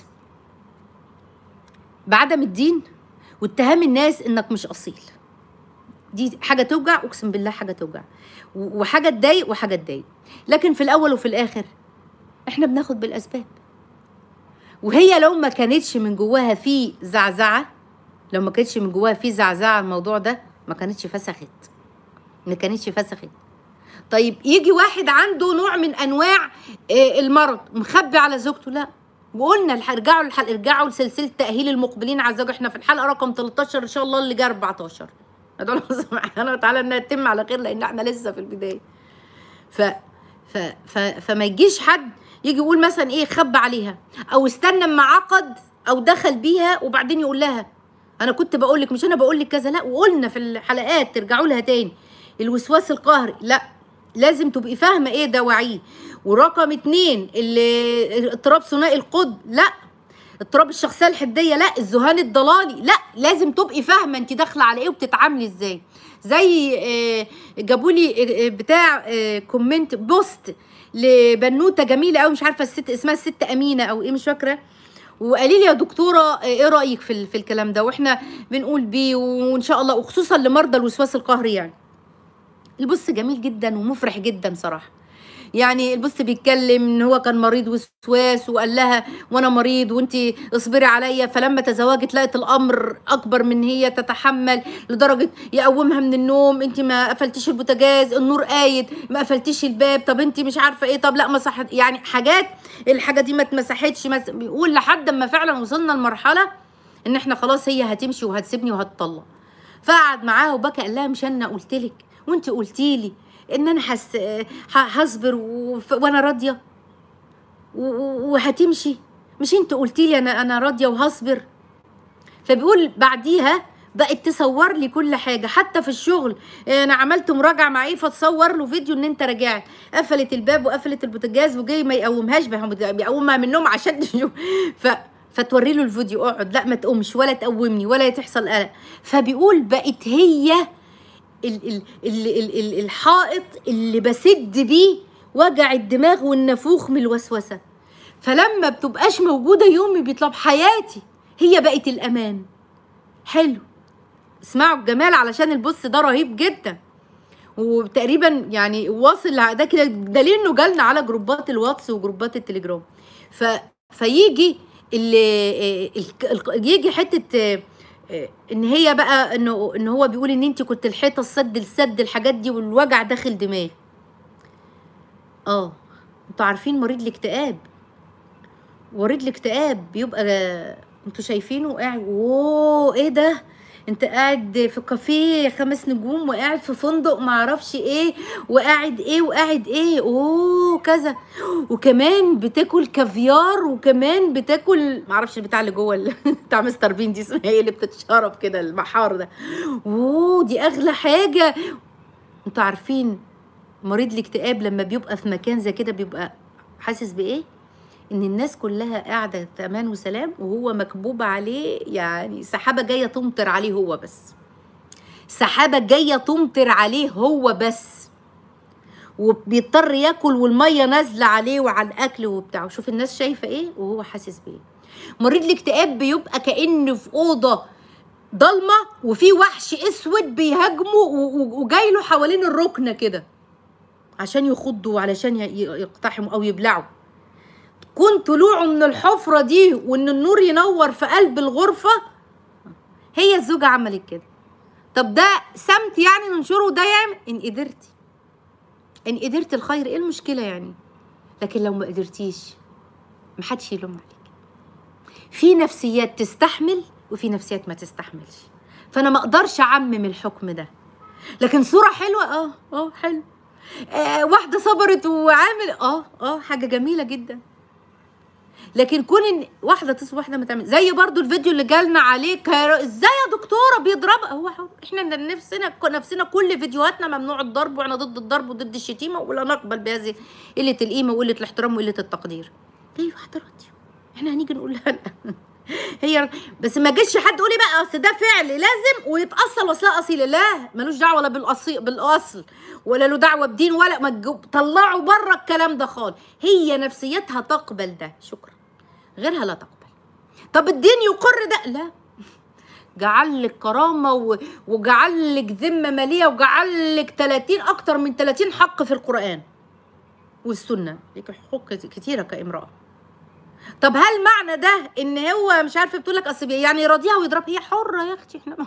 بعدم الدين واتهام الناس انك مش اصيل دي حاجة توجع اقسم بالله حاجة توجع و- وحاجة تضايق وحاجة تضايق لكن في الاول وفي الاخر احنا بناخد بالاسباب وهي لو ما كانتش من جواها في زعزعه لو ما كانتش من جواها في زعزعه على الموضوع ده ما كانتش فسخت ما كانتش فسخت طيب يجي واحد عنده نوع من انواع آه، المرض مخبي على زوجته لا وقلنا الح- ارجعوا الحلقه ارجعوا لسلسله تاهيل المقبلين على الزواج احنا في الحلقه رقم 13 ان شاء الله اللي جاي 14 ادعو الله سبحانه وتعالى انها تتم على خير لان احنا لسه في البدايه ف ف ف فما يجيش حد يجي يقول مثلا ايه خبى عليها او استنى اما عقد او دخل بيها وبعدين يقول لها انا كنت بقول لك مش انا بقول لك كذا لا وقلنا في الحلقات ترجعوا لها تاني الوسواس القهري لا لازم تبقي فاهمه ايه دواعيه ورقم اتنين اللي اضطراب ثنائي القطب لا اضطراب الشخصيه الحديه لا الذهان الضلالي لا لازم تبقي فاهمه انت داخله على ايه وبتتعاملي ازاي زي آه، جابوا لي آه، بتاع آه، كومنت بوست لبنوته جميله قوي مش عارفه الست اسمها الست امينه او ايه مش فاكره وقالي لي يا دكتوره آه، ايه رايك في ال- في الكلام ده واحنا بنقول بيه وان شاء الله وخصوصا لمرضى الوسواس القهري يعني البص جميل جدا ومفرح جدا صراحه يعني البص بيتكلم ان هو كان مريض وسواس وقال لها وانا مريض وانت اصبري عليا فلما تزوجت لقت الامر اكبر من هي تتحمل لدرجه يقومها من النوم انت ما قفلتيش البوتاجاز النور قايد ما قفلتيش الباب طب انت مش عارفه ايه طب لا مسحت يعني حاجات الحاجه دي ما اتمسحتش مس- بيقول لحد ما فعلا وصلنا لمرحله ان احنا خلاص هي هتمشي وهتسيبني وهتطلق فقعد معاها وبكى قال لها مش انا قلت لك وانت قلتي لي ان انا حس ه- هصبر وف- وانا راضيه و- و- وهتمشي مش انت قلتي لي انا انا راضيه وهصبر فبيقول بعديها بقت تصور لي كل حاجه حتى في الشغل انا عملت مراجعه مع ايه فتصور له فيديو ان انت رجعت قفلت الباب وقفلت البوتاجاز وجاي ما يقومهاش بقى هو بيقومها من النوم عشان تشوف ف فتوري له الفيديو اقعد لا ما تقومش ولا تقومني ولا تحصل قلق فبيقول بقت هي ال ال ال ال ال الحائط اللي بسد بيه وجع الدماغ والنافوخ من الوسوسه فلما بتبقاش موجوده يومي بيطلب حياتي هي بقت الامان حلو اسمعوا الجمال علشان البص ده رهيب جدا وتقريبا يعني واصل لع- ده كده دليل انه جالنا على جروبات الواتس وجروبات التليجرام ف فيجي اللي يجي حته آه، آه، ان هي بقى انه ان هو بيقول ان انت كنت الحيطه السد السد الحاجات دي والوجع داخل دماغي اه انتوا عارفين مريض الاكتئاب مريض الاكتئاب بيبقى انتوا شايفينه قاعد اوه ايه ده انت قاعد في كافيه خمس نجوم وقاعد في فندق معرفش ايه وقاعد ايه وقاعد ايه اوه كذا وكمان بتاكل كافيار وكمان بتاكل معرفش البتاع اللي جوه ال- بتاع مستر بين دي اسمها ايه اللي بتتشرب كده المحار ده اوه دي اغلى حاجه انتوا عارفين مريض الاكتئاب لما بيبقى في مكان زي كده بيبقى حاسس بايه ان الناس كلها قاعده في امان وسلام وهو مكبوب عليه يعني سحابه جايه تمطر عليه هو بس سحابه جايه تمطر عليه هو بس وبيضطر ياكل والميه نازله عليه وعلى الاكل وبتاع شوف الناس شايفه ايه وهو حاسس بايه مريض الاكتئاب بيبقى كانه في اوضه ضلمه وفي وحش اسود بيهاجمه و- و- وجاي له حوالين الركنه كده عشان يخضوا علشان ي- ي- يقتحموا او يبلعوا كون طلوعه من الحفرة دي وإن النور ينور في قلب الغرفة هي الزوجة عملت كده طب ده سمت يعني ننشره ده يعمل إن قدرتي إن قدرت الخير إيه المشكلة يعني لكن لو ما قدرتيش محدش يلوم عليك في نفسيات تستحمل وفي نفسيات ما تستحملش فأنا ما أقدرش أعمم الحكم ده لكن صورة حلوة اه اه حلو آه واحدة صبرت وعامل اه اه حاجة جميلة جدا لكن كون ان واحده تصبح واحده ما تعمل زي برضو الفيديو اللي جالنا عليه كار- ازاي يا دكتوره بيضربها هو حر. احنا نفسنا نفسنا كل فيديوهاتنا ممنوع الضرب واحنا ضد الضرب وضد الشتيمه ولا نقبل بهذه قله القيمه وقله الاحترام وقله التقدير هي واحده راضيه احنا هنيجي نقول لها لا هي بس ما جيش حد يقول لي بقى اصل ده فعل لازم ويتاصل وصله اصيله لا ملوش دعوه لا بالاصيل بالاصل ولا له دعوه بدين ولا ما تجو- طلعوا بره الكلام ده خالص هي نفسيتها تقبل ده شكرا غيرها لا تقبل طب الدين يقر ده لا جعل لك كرامة و- وجعل لك ذمة مالية وجعل لك 30 أكتر من 30 حق في القرآن والسنة لك حقوق كت- كتيرة كامرأة طب هل معنى ده ان هو مش عارفه بتقول لك اصل يعني يراضيها ويضربها هي حره يا اختي احنا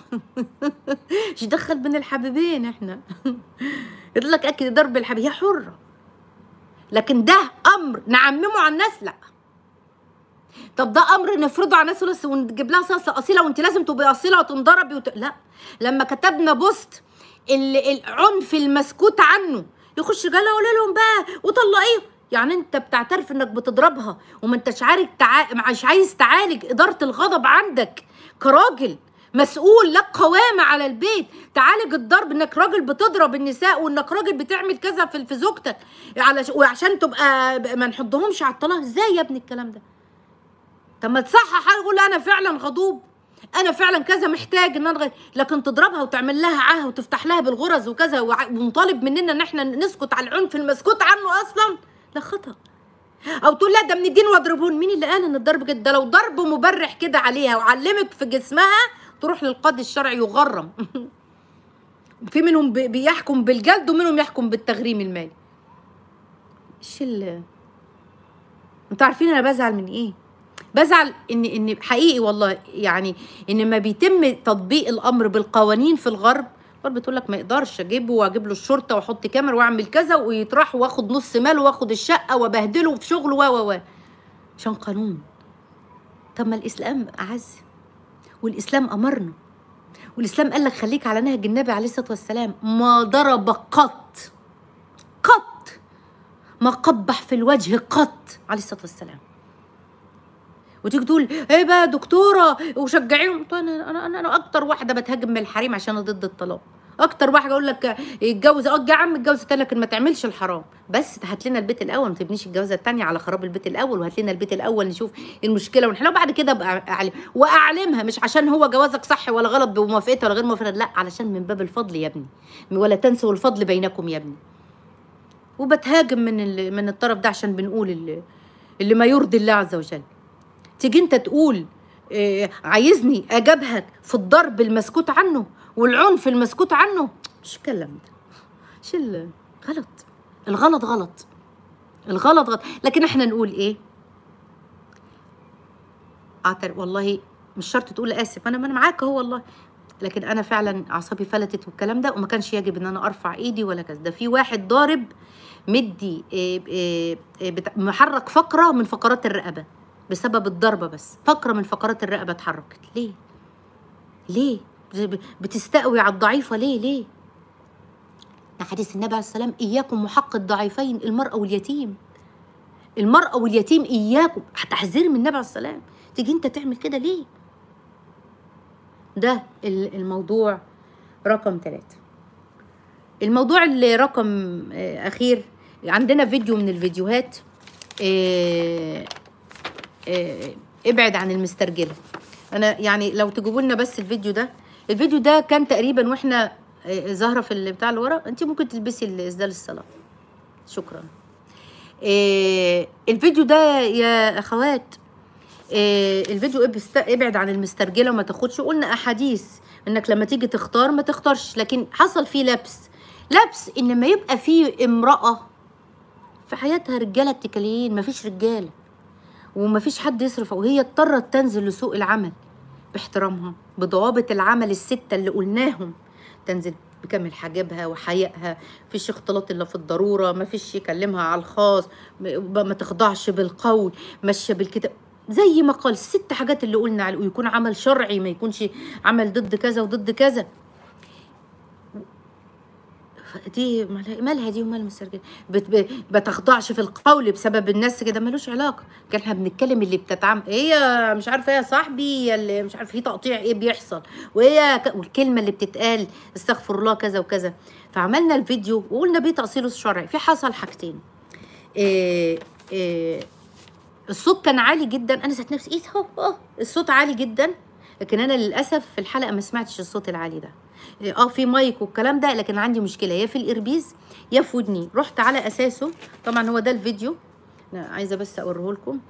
مش دخل بين الحبيبين احنا يقول لك اكل ضرب الحبيب هي حره لكن ده امر نعممه على الناس لا طب ده امر نفرضه على الناس ونس- ونجيب لها صلصه اصيله وانت لازم تبقي اصيله وتنضربي وت... لا لما كتبنا بوست ال- العنف المسكوت عنه يخش رجاله يقول لهم بقى وطلقيه يعني انت بتعترف انك بتضربها وما انتش عارف تع... مش عايز تعالج اداره الغضب عندك كراجل مسؤول لك قوامة على البيت تعالج الضرب انك راجل بتضرب النساء وانك راجل بتعمل كذا في في زوجتك على وعشان تبقى ما نحضهمش على الطلاق ازاي يا ابني الكلام ده طب ما تصحح حاجه تقول انا فعلا غضوب انا فعلا كذا محتاج ان انا غ... لكن تضربها وتعمل لها عاهه وتفتح لها بالغرز وكذا وع- ومطالب مننا ان احنا نسكت على العنف المسكوت عنه اصلا لا خطا او تقول لا ده من الدين واضربون مين اللي قال ان الضرب كده ده لو ضرب مبرح كده عليها وعلمك في جسمها تروح للقاضي الشرعي يغرم في منهم بي- بيحكم بالجلد ومنهم يحكم بالتغريم المالي ايش ال انتوا عارفين انا بزعل من ايه بزعل ان ان حقيقي والله يعني ان ما بيتم تطبيق الامر بالقوانين في الغرب الغرب بتقول لك ما يقدرش اجيبه واجيب له الشرطه واحط كاميرا واعمل كذا ويطرح واخد نص ماله واخد الشقه وبهدله في شغله و و و عشان قانون طب ما الاسلام اعز والاسلام امرنا والاسلام قال لك خليك على نهج النبي عليه الصلاه والسلام ما ضرب قط قط ما قبح في الوجه قط عليه الصلاه والسلام وتيجي تقول ايه بقى دكتوره وشجعيهم طيب انا انا انا, أنا اكتر واحده بتهاجم من الحريم عشان أنا ضد الطلاق اكتر واحده اقول لك اتجوز اه يا عم اتجوز تاني لكن ما تعملش الحرام بس هات لنا البيت الاول ما تبنيش الجوازه الثانيه على خراب البيت الاول وهات لنا البيت الاول نشوف المشكله ونحلها وبعد كده ابقى اعلم واعلمها مش عشان هو جوازك صح ولا غلط بموافقتها ولا غير موافقتها لا علشان من باب الفضل يا ابني ولا تنسوا الفضل بينكم يا ابني وبتهاجم من ال- من الطرف ده عشان بنقول اللي, اللي ما يرضي الله عز وجل تيجي انت تقول آه، عايزني اجابهك في الضرب المسكوت عنه والعنف المسكوت عنه مش الكلام ده مش ال- غلط الغلط غلط الغلط غلط لكن احنا نقول ايه اعترف والله مش شرط تقول اسف انا انا معاك اهو والله لكن انا فعلا اعصابي فلتت والكلام ده وما كانش يجب ان انا ارفع ايدي ولا كذا ده في واحد ضارب مدي إيه إيه إيه بتا- محرك فقره من فقرات الرقبه بسبب الضربه بس فقره من فقرات الرقبه اتحركت ليه ليه ب- بتستقوي على الضعيفه ليه ليه ده حديث النبي عليه السلام اياكم وحق الضعيفين المراه واليتيم المراه واليتيم اياكم هتحذري من النبي عليه السلام تيجي انت تعمل كده ليه ده ال- الموضوع رقم ثلاثة الموضوع اللي رقم آه، أخير عندنا فيديو من الفيديوهات آه، آه، ابعد عن المسترجلة أنا يعني لو تجيبوا لنا بس الفيديو ده الفيديو ده كان تقريبا واحنا آه، ظاهرة في اللي بتاع اللي ورا انت ممكن تلبسي الإسدال الصلاة شكرا آه، الفيديو ده يا أخوات آه، الفيديو ابست- ابعد عن المسترجله وما تاخدش قلنا احاديث انك لما تيجي تختار ما تختارش لكن حصل فيه لبس لبس ان ما يبقى فيه امراه في حياتها رجاله اتكاليين ما فيش رجاله وما فيش حد يصرف وهي اضطرت تنزل لسوق العمل باحترامها بضوابط العمل الستة اللي قلناهم تنزل بكامل حجابها وحيائها مفيش اختلاط الا في الضروره مفيش يكلمها على الخاص م- ما تخضعش بالقول ماشيه بالكتاب زي ما قال الست حاجات اللي قلنا عليه ويكون عمل شرعي ما يكونش عمل ضد كذا وضد كذا دي مالها مالها دي ومال المسترجل بت ب- بتخضعش في القول بسبب الناس كده ملوش علاقه كان احنا بنتكلم اللي بتتعامل هي مش عارفه يا صاحبي يا اللي مش عارفه في تقطيع ايه بيحصل وهي ك... والكلمه اللي بتتقال استغفر الله كذا وكذا فعملنا الفيديو وقلنا بيه تاصيله الشرعي في حصل حاجتين إيه إيه الصوت كان عالي جدا انا ذات نفسي ايه هو اه الصوت عالي جدا لكن انا للاسف في الحلقه ما سمعتش الصوت العالي ده اه في مايك والكلام ده لكن عندي مشكله يا في الاربيز يا في ودني رحت على اساسه طبعا هو ده الفيديو أنا عايزه بس اوريه لكم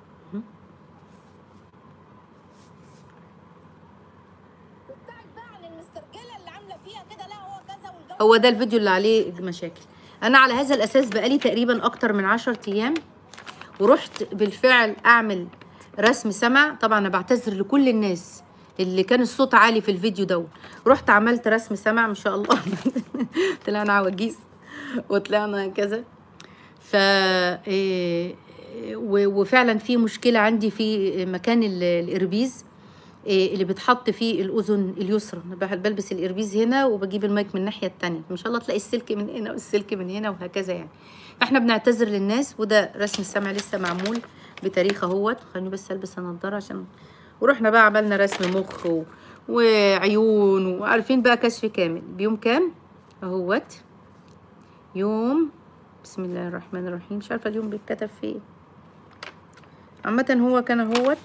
وبتاعت بقى عن المسترجله اللي عامله فيها كده لا هو كذا والجو هو ده الفيديو اللي عليه مشاكل انا على هذا الاساس بقالي تقريبا اكتر من عشر ايام ورحت بالفعل اعمل رسم سمع طبعا انا بعتذر لكل الناس اللي كان الصوت عالي في الفيديو ده رحت عملت رسم سمع ما شاء الله طلعنا عواجيز وطلعنا كذا ف إيه، و- وفعلا في مشكله عندي في مكان ال- الاربيز إيه، اللي بتحط فيه الاذن اليسرى انا بح- بلبس الاربيز هنا وبجيب المايك من الناحيه التانية ان شاء الله تلاقي السلك من هنا والسلك من هنا وهكذا يعني فاحنا بنعتذر للناس وده رسم السمع لسه معمول بتاريخ اهوت خليني بس البس النضاره عشان ورحنا بقى عملنا رسم مخ و... وعيون وعارفين بقى كشف كامل بيوم كام اهوت يوم بسم الله الرحمن الرحيم مش عارفه اليوم بيتكتب فيه إيه. عامة هو كان اهوت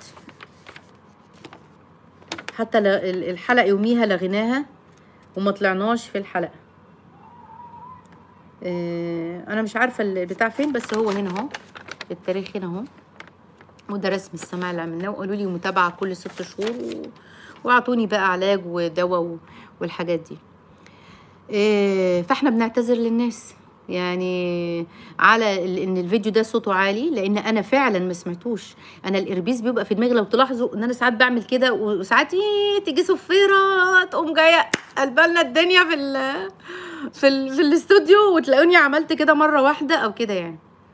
حتى ل- ال- الحلقة يوميها لغيناها وما طلعناش في الحلقة آه، انا مش عارفة البتاع فين بس هو هنا اهو التاريخ هنا اهو وده رسم السماع اللي عملناه وقالوا لي متابعة كل ست شهور و... واعطوني بقى علاج ودواء و... والحاجات دي إيه، فاحنا بنعتذر للناس يعني على ال- ان الفيديو ده صوته عالي لان انا فعلا ما سمعتوش انا الاربيز بيبقى في دماغي لو تلاحظوا ان انا ساعات بعمل كده وساعات إيه تيجي صفيره تقوم جايه قلبالنا الدنيا في ال في ال في الاستوديو وتلاقوني عملت كده مره واحده او كده يعني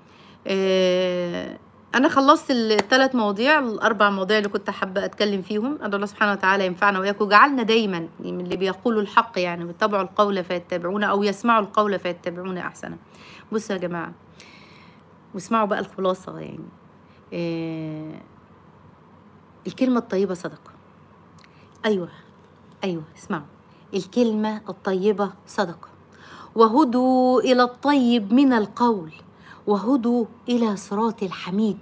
إيه، انا خلصت الثلاث مواضيع الاربع مواضيع اللي كنت حابه اتكلم فيهم ادعو الله سبحانه وتعالى ينفعنا واياكم وجعلنا دايما من اللي بيقولوا الحق يعني بيتبعوا القول فيتبعون او يسمعوا القول فيتبعون احسنه بصوا يا جماعه واسمعوا بقى الخلاصه يعني إيه الكلمه الطيبه صدقه ايوه ايوه اسمعوا الكلمه الطيبه صدقه وهدوا الى الطيب من القول وهدوا الى صراط الحميد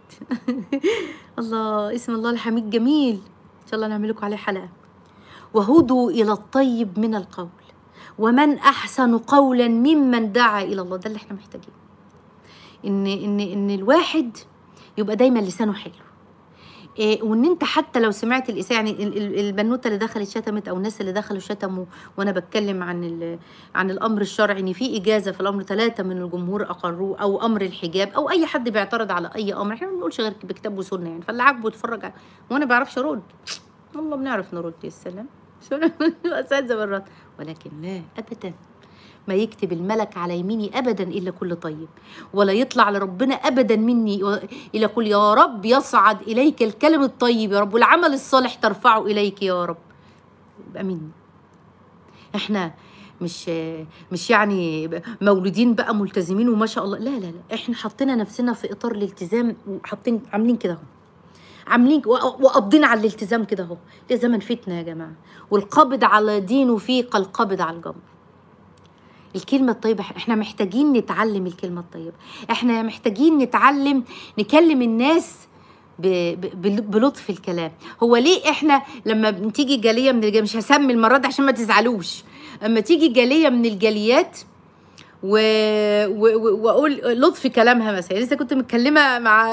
الله اسم الله الحميد جميل ان شاء الله نعمل لكم عليه حلقه وهدوا الى الطيب من القول ومن احسن قولا ممن دعا الى الله ده اللي احنا محتاجين ان ان ان الواحد يبقى دايما لسانه حلو إيه وان انت حتى لو سمعت الاساءه يعني ال- ال- البنوته اللي دخلت شتمت او الناس اللي دخلوا شتموا وانا بتكلم عن ال- عن الامر الشرعي ان في اجازه في الامر ثلاثه من الجمهور اقروه او امر الحجاب او اي حد بيعترض على اي امر احنا ما بنقولش غير بكتاب وسنه يعني فاللي عاجبه يتفرج على وانا بعرفش ارد والله بنعرف نرد يا سلام اساتذه بالرد ولكن لا ابدا ما يكتب الملك على يميني ابدا الا كل طيب ولا يطلع لربنا ابدا مني و- الى كل يا رب يصعد اليك الكلم الطيب يا رب والعمل الصالح ترفعه اليك يا رب يبقى مني احنا مش مش يعني مولودين بقى ملتزمين وما شاء الله لا لا لا احنا حطينا نفسنا في اطار الالتزام وحاطين عاملين كده اهو عاملين وقابضين على الالتزام كده اهو ده زمن فتنه يا جماعه والقابض على دينه فيه كالقابض على الجمر الكلمة الطيبة احنا محتاجين نتعلم الكلمة الطيبة احنا محتاجين نتعلم نكلم الناس ب- ب- بل- بلطف الكلام هو ليه احنا لما بتيجي جالية من الجالية مش هسمي المرة دي عشان ما تزعلوش اما تيجي جالية من الجاليات و... و... و... واقول لطف كلامها مثلا لسه كنت متكلمه مع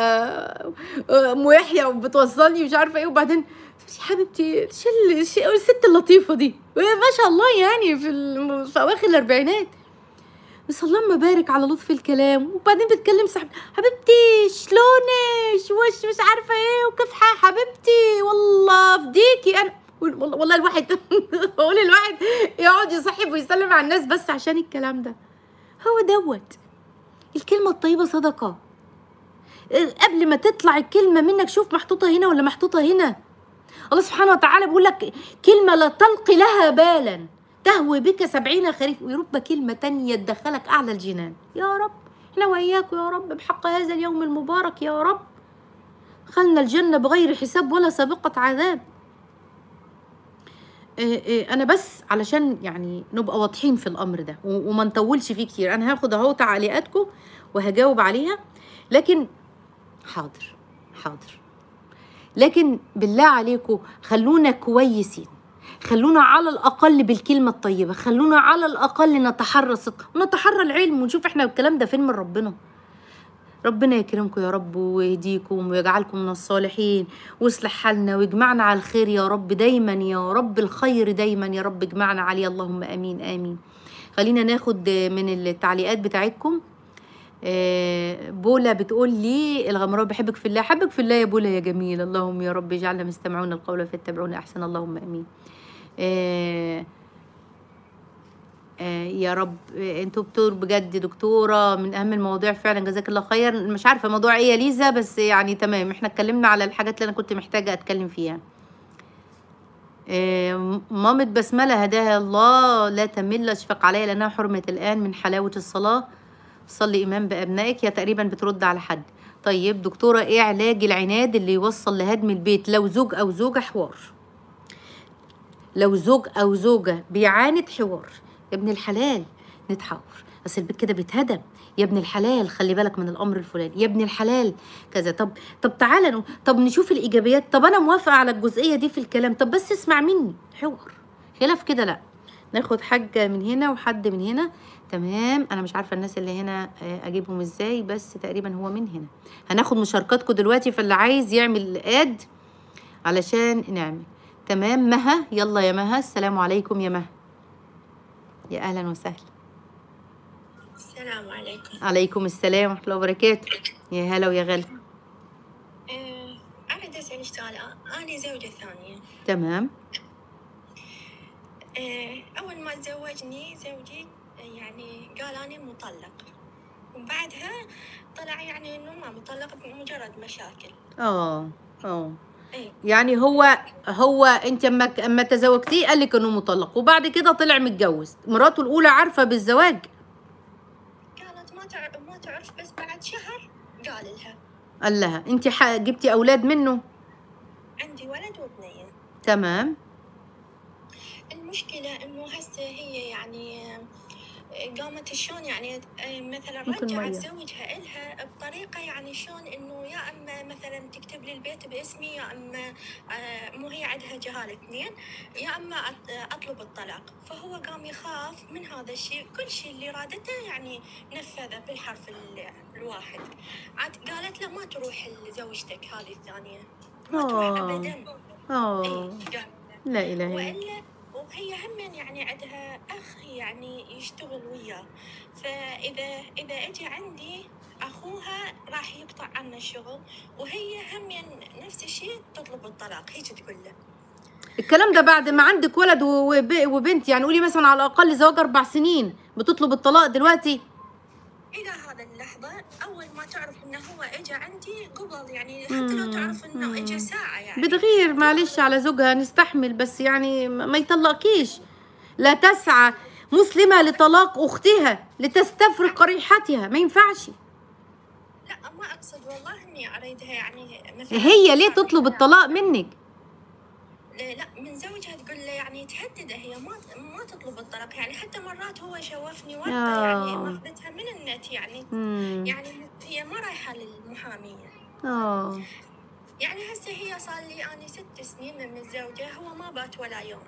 ام يحيى وبتوصلني مش عارفه ايه وبعدين يا حبيبتي شل ش- الست اللطيفه دي ما شاء الله يعني في, الم... في اواخر الاربعينات بس اللهم بارك على لطف الكلام وبعدين بتكلم صاحب حبيبتي شلونك وش مش عارفه ايه وكيف حال حبيبتي والله فديكي انا والله والله الواحد بقول الواحد يقعد يصحب ويسلم على الناس بس عشان الكلام ده هو دوت الكلمة الطيبة صدقة قبل ما تطلع الكلمة منك شوف محطوطة هنا ولا محطوطة هنا الله سبحانه وتعالى بيقول لك كلمة لا تلقي لها بالا تهوي بك سبعين خريف ويرب كلمة تانية تدخلك أعلى الجنان يا رب احنا وإياك يا رب بحق هذا اليوم المبارك يا رب دخلنا الجنة بغير حساب ولا سابقة عذاب إيه إيه انا بس علشان يعني نبقى واضحين في الامر ده و- وما نطولش فيه كتير انا هاخد اهو تعليقاتكم وهجاوب عليها لكن حاضر حاضر لكن بالله عليكم خلونا كويسين خلونا على الاقل بالكلمه الطيبه خلونا على الاقل نتحرى الصدق ونتحرى العلم ونشوف احنا الكلام ده فين من ربنا ربنا يكرمكم يا رب ويهديكم ويجعلكم من الصالحين ويصلح حالنا ويجمعنا على الخير يا رب دايما يا رب الخير دايما يا رب اجمعنا عليه اللهم امين امين خلينا ناخد من التعليقات بتاعتكم آه، بولا بتقول لي الغمراء بحبك في الله حبك في الله يا بولا يا جميل اللهم يا رب اجعلنا مستمعون القول فاتبعون احسن اللهم امين آه، آه يا رب آه انتوا دكتور بجد دكتوره من اهم المواضيع فعلا جزاك الله خير مش عارفه موضوع ايه يا ليزا بس يعني تمام احنا اتكلمنا على الحاجات اللي انا كنت محتاجه اتكلم فيها آه، مامة بسملة هداها الله لا تمل اشفق عليها لأنها حرمت الآن من حلاوة الصلاة صلي إمام بأبنائك يا تقريبا بترد على حد طيب دكتورة إيه علاج العناد اللي يوصل لهدم البيت لو زوج أو زوجة حوار لو زوج أو زوجة بيعاند حوار يا ابن الحلال نتحاور بس البيت كده بيتهدم يا ابن الحلال خلي بالك من الامر الفلاني يا ابن الحلال كذا طب طب تعالى نقول- طب نشوف الايجابيات طب انا موافقه على الجزئيه دي في الكلام طب بس اسمع مني حوار خلاف كده لا ناخد حاجه من هنا وحد من هنا تمام انا مش عارفه الناس اللي هنا آه، اجيبهم ازاي بس تقريبا هو من هنا هناخد مشاركاتكم دلوقتي فاللي عايز يعمل اد علشان نعمل تمام مها يلا يا مها السلام عليكم يا مها يا اهلا وسهلا السلام عليكم عليكم السلام ورحمه الله وبركاته يا هلا ويا غلا أه أريد أسألك سؤال أنا زوجة ثانية تمام أه أول ما تزوجني زوجي آه، يعني قال أنا مطلق وبعدها طلع يعني إنه ما مطلق بمجرد مشاكل اه اه أي يعني هو هو انت اما اما تزوجتيه قال لك انه مطلق وبعد كده طلع متجوز مراته الاولى عارفه بالزواج قالت ما تعرف ما تعرف بس بعد شهر قال لها قال لها انت ح- جبتي اولاد منه عندي ولد وبنية تمام المشكلة إنه هسه هي يعني آه، قامت شلون يعني آه، مثلا مثل رجعت مية. زوجها إلها بطريقة يعني شلون إنه يا إما مثلا تكتب لي البيت باسمي يا إما آه، مو هي عندها جهال اثنين يا إما أط- أطلب الطلاق فهو قام يخاف من هذا الشيء كل شيء اللي رادته يعني نفذه بالحرف ال- الواحد عاد قالت له ما تروح لزوجتك هذه الثانية ما تروح آه. أبدا اه إيه قال لا اله الا الله. والا وهي هم يعني عندها اخ يعني يشتغل وياه فاذا اذا اجى عندي اخوها راح يقطع عنه الشغل وهي هم يعني نفس الشيء تطلب الطلاق هيك تقول له الكلام ده بعد ما عندك ولد وب- وبنت يعني قولي مثلا على الاقل زواج اربع سنين بتطلب الطلاق دلوقتي الى هذا اللحظه اول ما تعرف انه هو اجى عندي قبل يعني حتى لو تعرف انه مم. اجى ساعه يعني بتغير معلش على زوجها نستحمل بس يعني ما ما يطلقكيش لا تسعى مسلمة لطلاق أختها لتستفرق ريحتها ما ينفعش لا ما اقصد والله اني اريدها يعني مثلا هي ليه تطلب الطلاق منك لا لا من زوجها تقول له يعني تهدده هي ما ما تطلب الطلاق يعني حتى مرات هو شوفني ورده يعني آه. ماخذتها من النت يعني مم. يعني هي ما رايحه للمحاميه اه يعني هسه هي صار لي اني ست سنين من متزوجه هو ما بات ولا يوم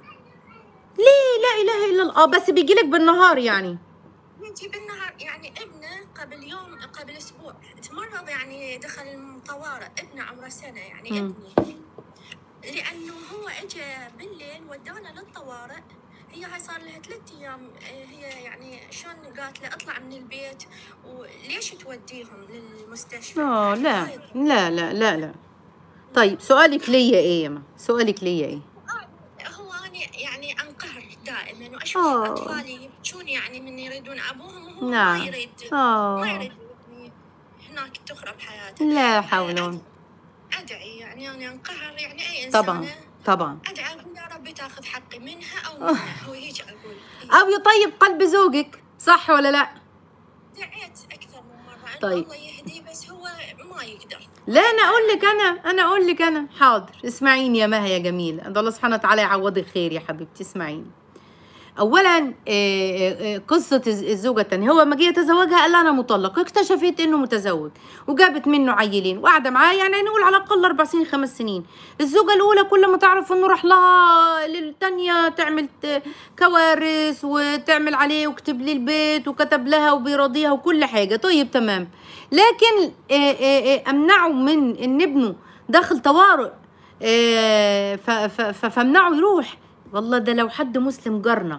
ليه لا إله إلا الله آه بس بيجيلك بالنهار يعني يجي بالنهار يعني ابنه قبل يوم قبل اسبوع تمرض يعني دخل الطوارئ ابنه عمره سنه يعني مم. ابني لانه هو اجى بالليل ودانا للطوارئ هي هاي صار لها ثلاث ايام آه، هي يعني شلون قالت له اطلع من البيت وليش توديهم للمستشفى اه لا يعني لا لا لا لا طيب سؤالك ليا ايه يا ما سؤالك ليا ايه هو انا يعني انقهر دائما واشوف آه. اطفالي يبكون يعني من يريدون ابوهم وهو نعم. ما يريد ما اه يريد ابني هناك تخرب حياته لا حول ولا ادعي يعني انا انقهر يعني اي انسانه طبعا طبعا ادعي اقول يا ربي تاخذ حقي منها او آه. منه هو هيك اقول او يطيب قلب زوجك صح ولا لا دعيت اكثر من مره انه طيب. الله يهديه بس هو ما يقدر لا انا اقول لك انا انا اقول لك انا حاضر اسمعيني يا مها يا جميله ده الله سبحانه وتعالى يعوضك خير يا حبيبتي اسمعيني اولا آه، آه، آه، قصه الز- الزوجه الثانيه هو لما جه يتزوجها قال لها انا مطلق اكتشفت انه متزوج وجابت منه عيلين وقاعده معاه يعني نقول على الاقل اربع سنين خمس سنين الزوجه الاولى كل ما تعرف انه راح لها للثانيه تعمل ت- كوارث وتعمل عليه وكتب لي البيت وكتب لها وبيراضيها وكل حاجه طيب تمام لكن آه، آه، آه، امنعه من ان ابنه داخل طوارئ آه، ف- ف- ف- فامنعه يروح والله ده لو حد مسلم جارنا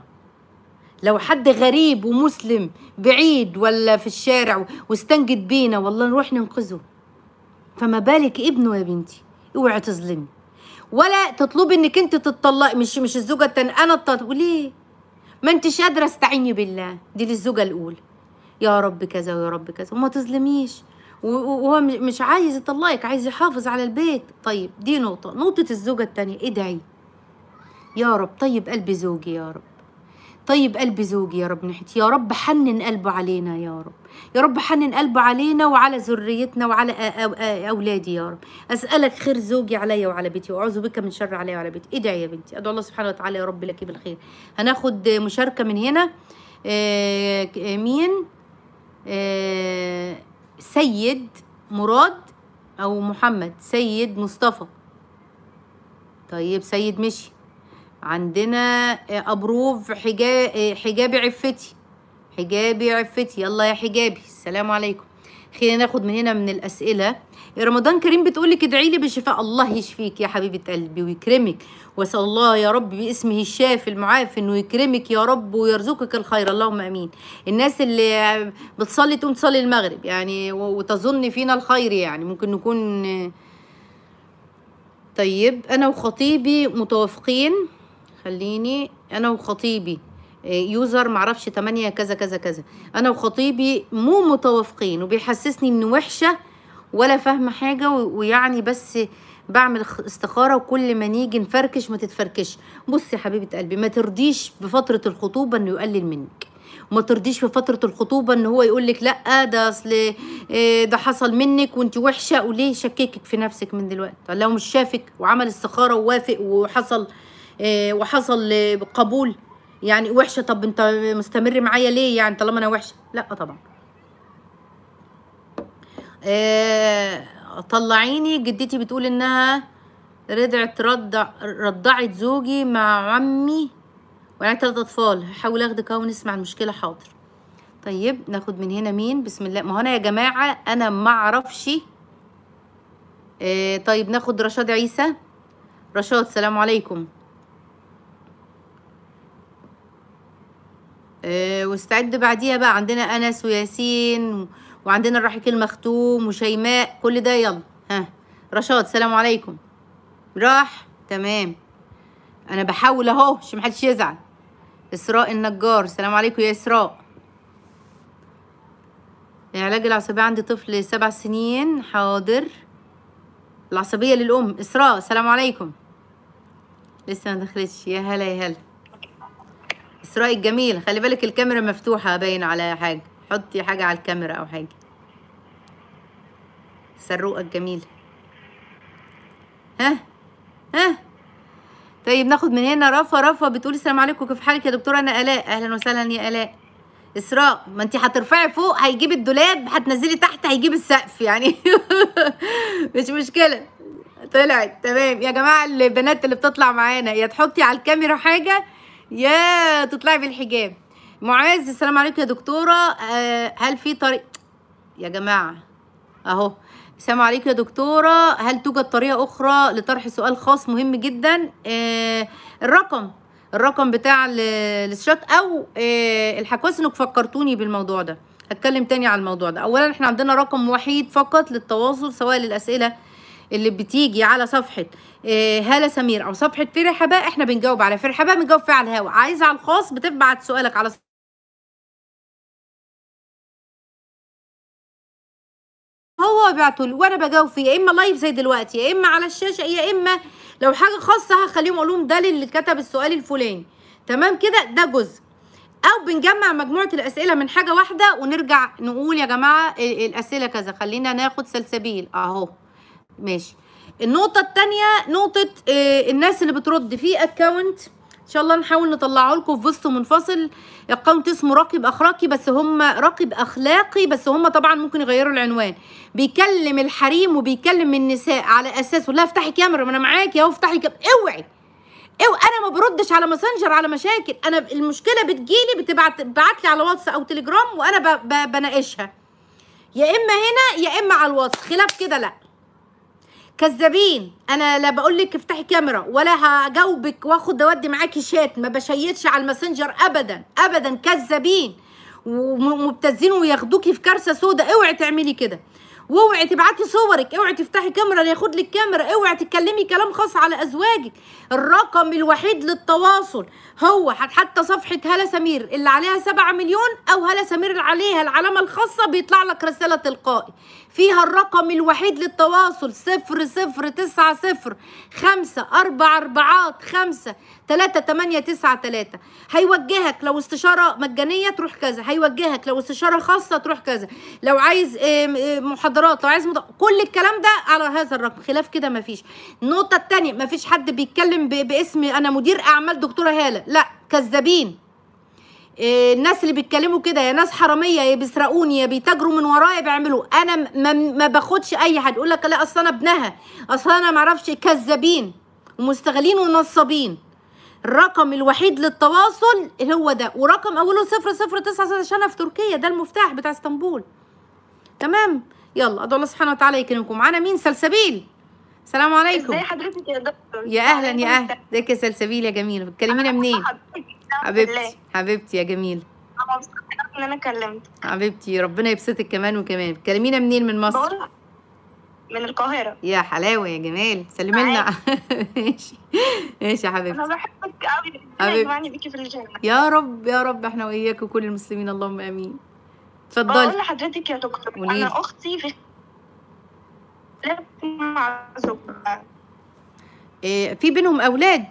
لو حد غريب ومسلم بعيد ولا في الشارع واستنجد بينا والله نروح ننقذه فما بالك ابنه يا بنتي اوعي تظلمي ولا تطلبي انك انت تطلقي مش مش الزوجه التانية انا الطلاق ليه ما انتش قادره استعيني بالله دي للزوجه الاولى يا رب كذا ويا رب كذا وما تظلميش و- و- وهو م- مش عايز يطلقك عايز يحافظ على البيت طيب دي نقطه نقطه الزوجه التانية ادعي يا رب طيب قلب زوجي يا رب طيب قلب زوجي يا رب ناحيتي يا رب حنن قلبه علينا يا رب يا رب حنن قلبه علينا وعلى ذريتنا وعلى أ- أ- أ- اولادي يا رب اسالك خير زوجي عليا وعلى بيتي واعوذ بك من شر عليا وعلى بيتي ادعي يا بنتي ادعو الله سبحانه وتعالى يا رب لك بالخير هناخد مشاركه من هنا آه، ك- آه، مين آه، سيد مراد او محمد سيد مصطفى طيب سيد مشي عندنا آه، أبروف حجا... حجابي عفتي حجابي عفتي يلا يا حجابي السلام عليكم خلينا ناخد من هنا من الأسئلة رمضان كريم بتقولك ادعي لي بالشفاء الله يشفيك يا حبيبة قلبي ويكرمك واسأل الله يا رب باسمه الشافي المعافي انه يكرمك يا رب ويرزقك الخير اللهم امين الناس اللي بتصلي تقوم تصلي المغرب يعني و- وتظن فينا الخير يعني ممكن نكون آه، طيب انا وخطيبي متوافقين خليني انا وخطيبي إيه، يوزر معرفش تمانية كذا كذا كذا انا وخطيبي مو متوافقين وبيحسسني اني وحشة ولا فاهمة حاجة و- ويعني بس بعمل خ- استخارة وكل ما نيجي نفركش ما تتفركش بص يا حبيبة قلبي ما ترضيش بفترة الخطوبة انه يقلل منك وما ترضيش في فترة الخطوبة ان هو يقول لك لا ده اصل إيه، ده حصل منك وانت وحشة وليه شككك في نفسك من دلوقتي طب لو مش شافك وعمل استخارة ووافق وحصل إيه، وحصل إيه، قبول يعني وحشة طب انت مستمر معايا ليه يعني طالما انا وحشة لا طبعا إيه، طلعيني جدتي بتقول انها رضعت رضع رضعت زوجي مع عمي وعندي ثلاث اطفال هحاول اخدك اهو ونسمع المشكله حاضر طيب ناخد من هنا مين بسم الله ما هو انا يا جماعه انا ما اعرفش إيه طيب ناخد رشاد عيسى رشاد سلام عليكم إيه واستعد بعديها بقى عندنا انس وياسين وعندنا الرحيق المختوم وشيماء كل ده يلا ها رشاد سلام عليكم راح تمام انا بحاول اهو عشان محدش يزعل اسراء النجار سلام عليكم يا اسراء علاج العصبية عندي طفل سبع سنين حاضر العصبية للأم إسراء سلام عليكم لسه ما دخلتش يا هلا يا هلا إسراء الجميل خلي بالك الكاميرا مفتوحة باين على حاجة حطي حاجة على الكاميرا أو حاجة سروقة الجميل ها ها طيب ناخد من هنا رفا رفا بتقولي السلام عليكم كيف حالك يا دكتوره انا الاء اهلا وسهلا يا الاء اسراء ما انت هترفعي فوق هيجيب الدولاب هتنزلي تحت هيجيب السقف يعني مش مشكله طلعت تمام يا جماعه البنات اللي بتطلع معانا يا تحطي على الكاميرا حاجه يا تطلعي بالحجاب معاذ السلام عليكم يا دكتوره آه، هل في طريق يا جماعه اهو السلام عليكم يا دكتورة هل توجد طريقة أخرى لطرح سؤال خاص مهم جدا آه الرقم الرقم بتاع ال- الاستشارات أو آه الحكواس إنك فكرتوني بالموضوع ده هتكلم تاني على الموضوع ده أولا إحنا عندنا رقم وحيد فقط للتواصل سواء للأسئلة اللي بتيجي على صفحة آه هالة سمير أو صفحة فرح بقى إحنا بنجاوب على فرح بقى بنجاوب فيها على الهوا عايزة على الخاص بتبعت سؤالك على هو بعته لي وانا بجاوب فيه يا اما لايف زي دلوقتي يا اما على الشاشه يا اما لو حاجه خاصه هخليهم اقول لهم ده اللي كتب السؤال الفلاني تمام كده ده جزء او بنجمع مجموعه الاسئله من حاجه واحده ونرجع نقول يا جماعه ال- الاسئله كذا خلينا ناخد سلسبيل اهو ماشي النقطه الثانيه نقطه آه، الناس اللي بترد في اكونت ان شاء الله نحاول نطلعه لكم في وسط منفصل اكونت اسمه راقب اخلاقي بس هم راقب اخلاقي بس هم طبعا ممكن يغيروا العنوان بيكلم الحريم وبيكلم النساء على اساس لا افتحي كاميرا ما انا معاكي اهو افتحي كاميرا اوعي اوعي انا ما بردش على ماسنجر على مشاكل انا المشكله بتجيلي بتبعت بعت لي على واتس او تليجرام وانا ب... ب... بناقشها يا اما هنا يا اما على الواتس خلاف كده لا كذابين انا لا بقول لك افتحي كاميرا ولا هجاوبك واخد اودي معاكي شات ما بشيتش على الماسنجر ابدا ابدا كذابين ومبتزين وياخدوكي في كارثه سودة اوعي تعملي كده واوعي تبعتي صورك اوعي تفتحي كاميرا ياخد لك كاميرا اوعي تتكلمي كلام خاص على ازواجك الرقم الوحيد للتواصل هو حت- حتى صفحة هلا سمير اللي عليها سبعة مليون او هلا سمير اللي عليها العلامة الخاصة بيطلع لك رسالة تلقائي فيها الرقم الوحيد للتواصل صفر صفر تسعة صفر خمسة أربع أربعات خمسة تلاتة تمانية تسعة تلاتة هيوجهك لو استشارة مجانية تروح كذا هيوجهك لو استشارة خاصة تروح كذا لو عايز آم، آم، محاضرات لو عايز مد... كل الكلام ده على هذا الرقم خلاف كده مفيش النقطة التانية مفيش حد بيتكلم ب... باسم أنا مدير أعمال دكتورة هالة لا كذابين إيه، الناس اللي بيتكلموا كده يا ناس حراميه يا بيسرقوني يا بيتاجروا من ورايا بيعملوا انا م- ما, ما باخدش اي حد يقول لك لا اصل انا ابنها اصل انا ما اعرفش كذابين ومستغلين ونصابين الرقم الوحيد للتواصل هو ده ورقم اوله صفر صفر تسعة عشان أنا في تركيا ده المفتاح بتاع اسطنبول تمام يلا ادعو الله سبحانه وتعالى يكرمكم معانا مين سلسبيل السلام عليكم ازي حضرتك يا دكتور يا اهلا يا اهلا ازيك يا سلسبيل يا جميله بتكلمينا منين حبيبتي حبيبتي يا جميل انا مبسوطه ان انا كلمت حبيبتي ربنا يبسطك كمان وكمان بتكلمينا منين من مصر بقول من القاهره يا حلاوه يا جمال سلمي لنا ماشي ماشي يا انا حبيبتي بحبك قوي حبيبتي. ربنا يجمعني بيكي في الجنه يا رب يا رب احنا واياك وكل المسلمين اللهم امين بقول اتفضلي لحضرتك يا دكتور قوليلي. انا اختي في خلاف مع زوجها إيه في بينهم اولاد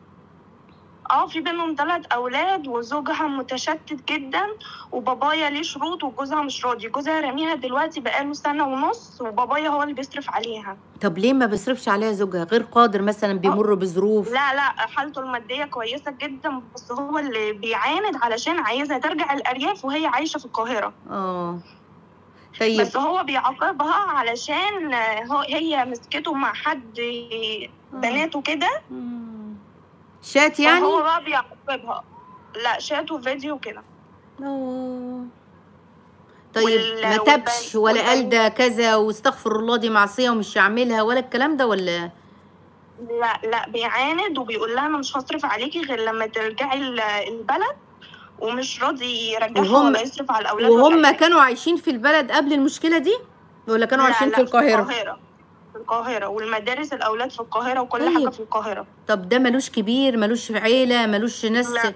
اه في بينهم ثلاث اولاد وزوجها متشتت جدا وبابايا ليه شروط وجوزها مش راضي جوزها راميها دلوقتي بقاله سنه ونص وبابايا هو اللي بيصرف عليها طب ليه ما بيصرفش عليها زوجها غير قادر مثلا بيمر بظروف لا لا حالته الماديه كويسه جدا بس هو اللي بيعاند علشان عايزها ترجع الارياف وهي عايشه في القاهره اه طيب بس هو بيعاقبها علشان هو هي مسكته مع حد بناته كده مم. شات يعني فهو بقى بيعاقبها لا شات وفيديو كده اه طيب وال- ما والبن- تبش ولا قال والبن- ده كذا واستغفر الله دي معصيه ومش هعملها ولا الكلام ده ولا لا لا بيعاند وبيقول لها انا مش هصرف عليكي غير لما ترجعي ال- البلد ومش راضي يرجعها وهم- ولا يصرف على الاولاد وهم ولا أي حاجة. كانوا عايشين في البلد قبل المشكله دي ولا كانوا لا، عايشين لا، في القاهره القاهره في القاهره والمدارس الاولاد في القاهره وكل طيب. حاجه في القاهره طب ده ملوش كبير ملوش عيله ملوش ناس لا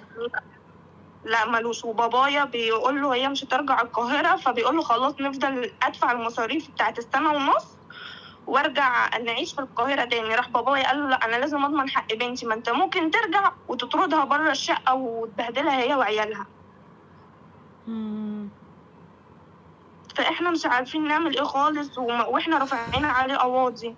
لا ملوش وبابايا بيقول له هي مش هترجع القاهرة فبيقول له خلاص نفضل أدفع المصاريف بتاعت السنة ونص وارجع نعيش في القاهرة تاني راح بابايا قال له لا أنا لازم أضمن حق بنتي ما أنت ممكن ترجع وتطردها بره الشقة وتبهدلها هي وعيالها مم. فإحنا مش عارفين نعمل إيه خالص وما- وإحنا رافعين عليه قواضي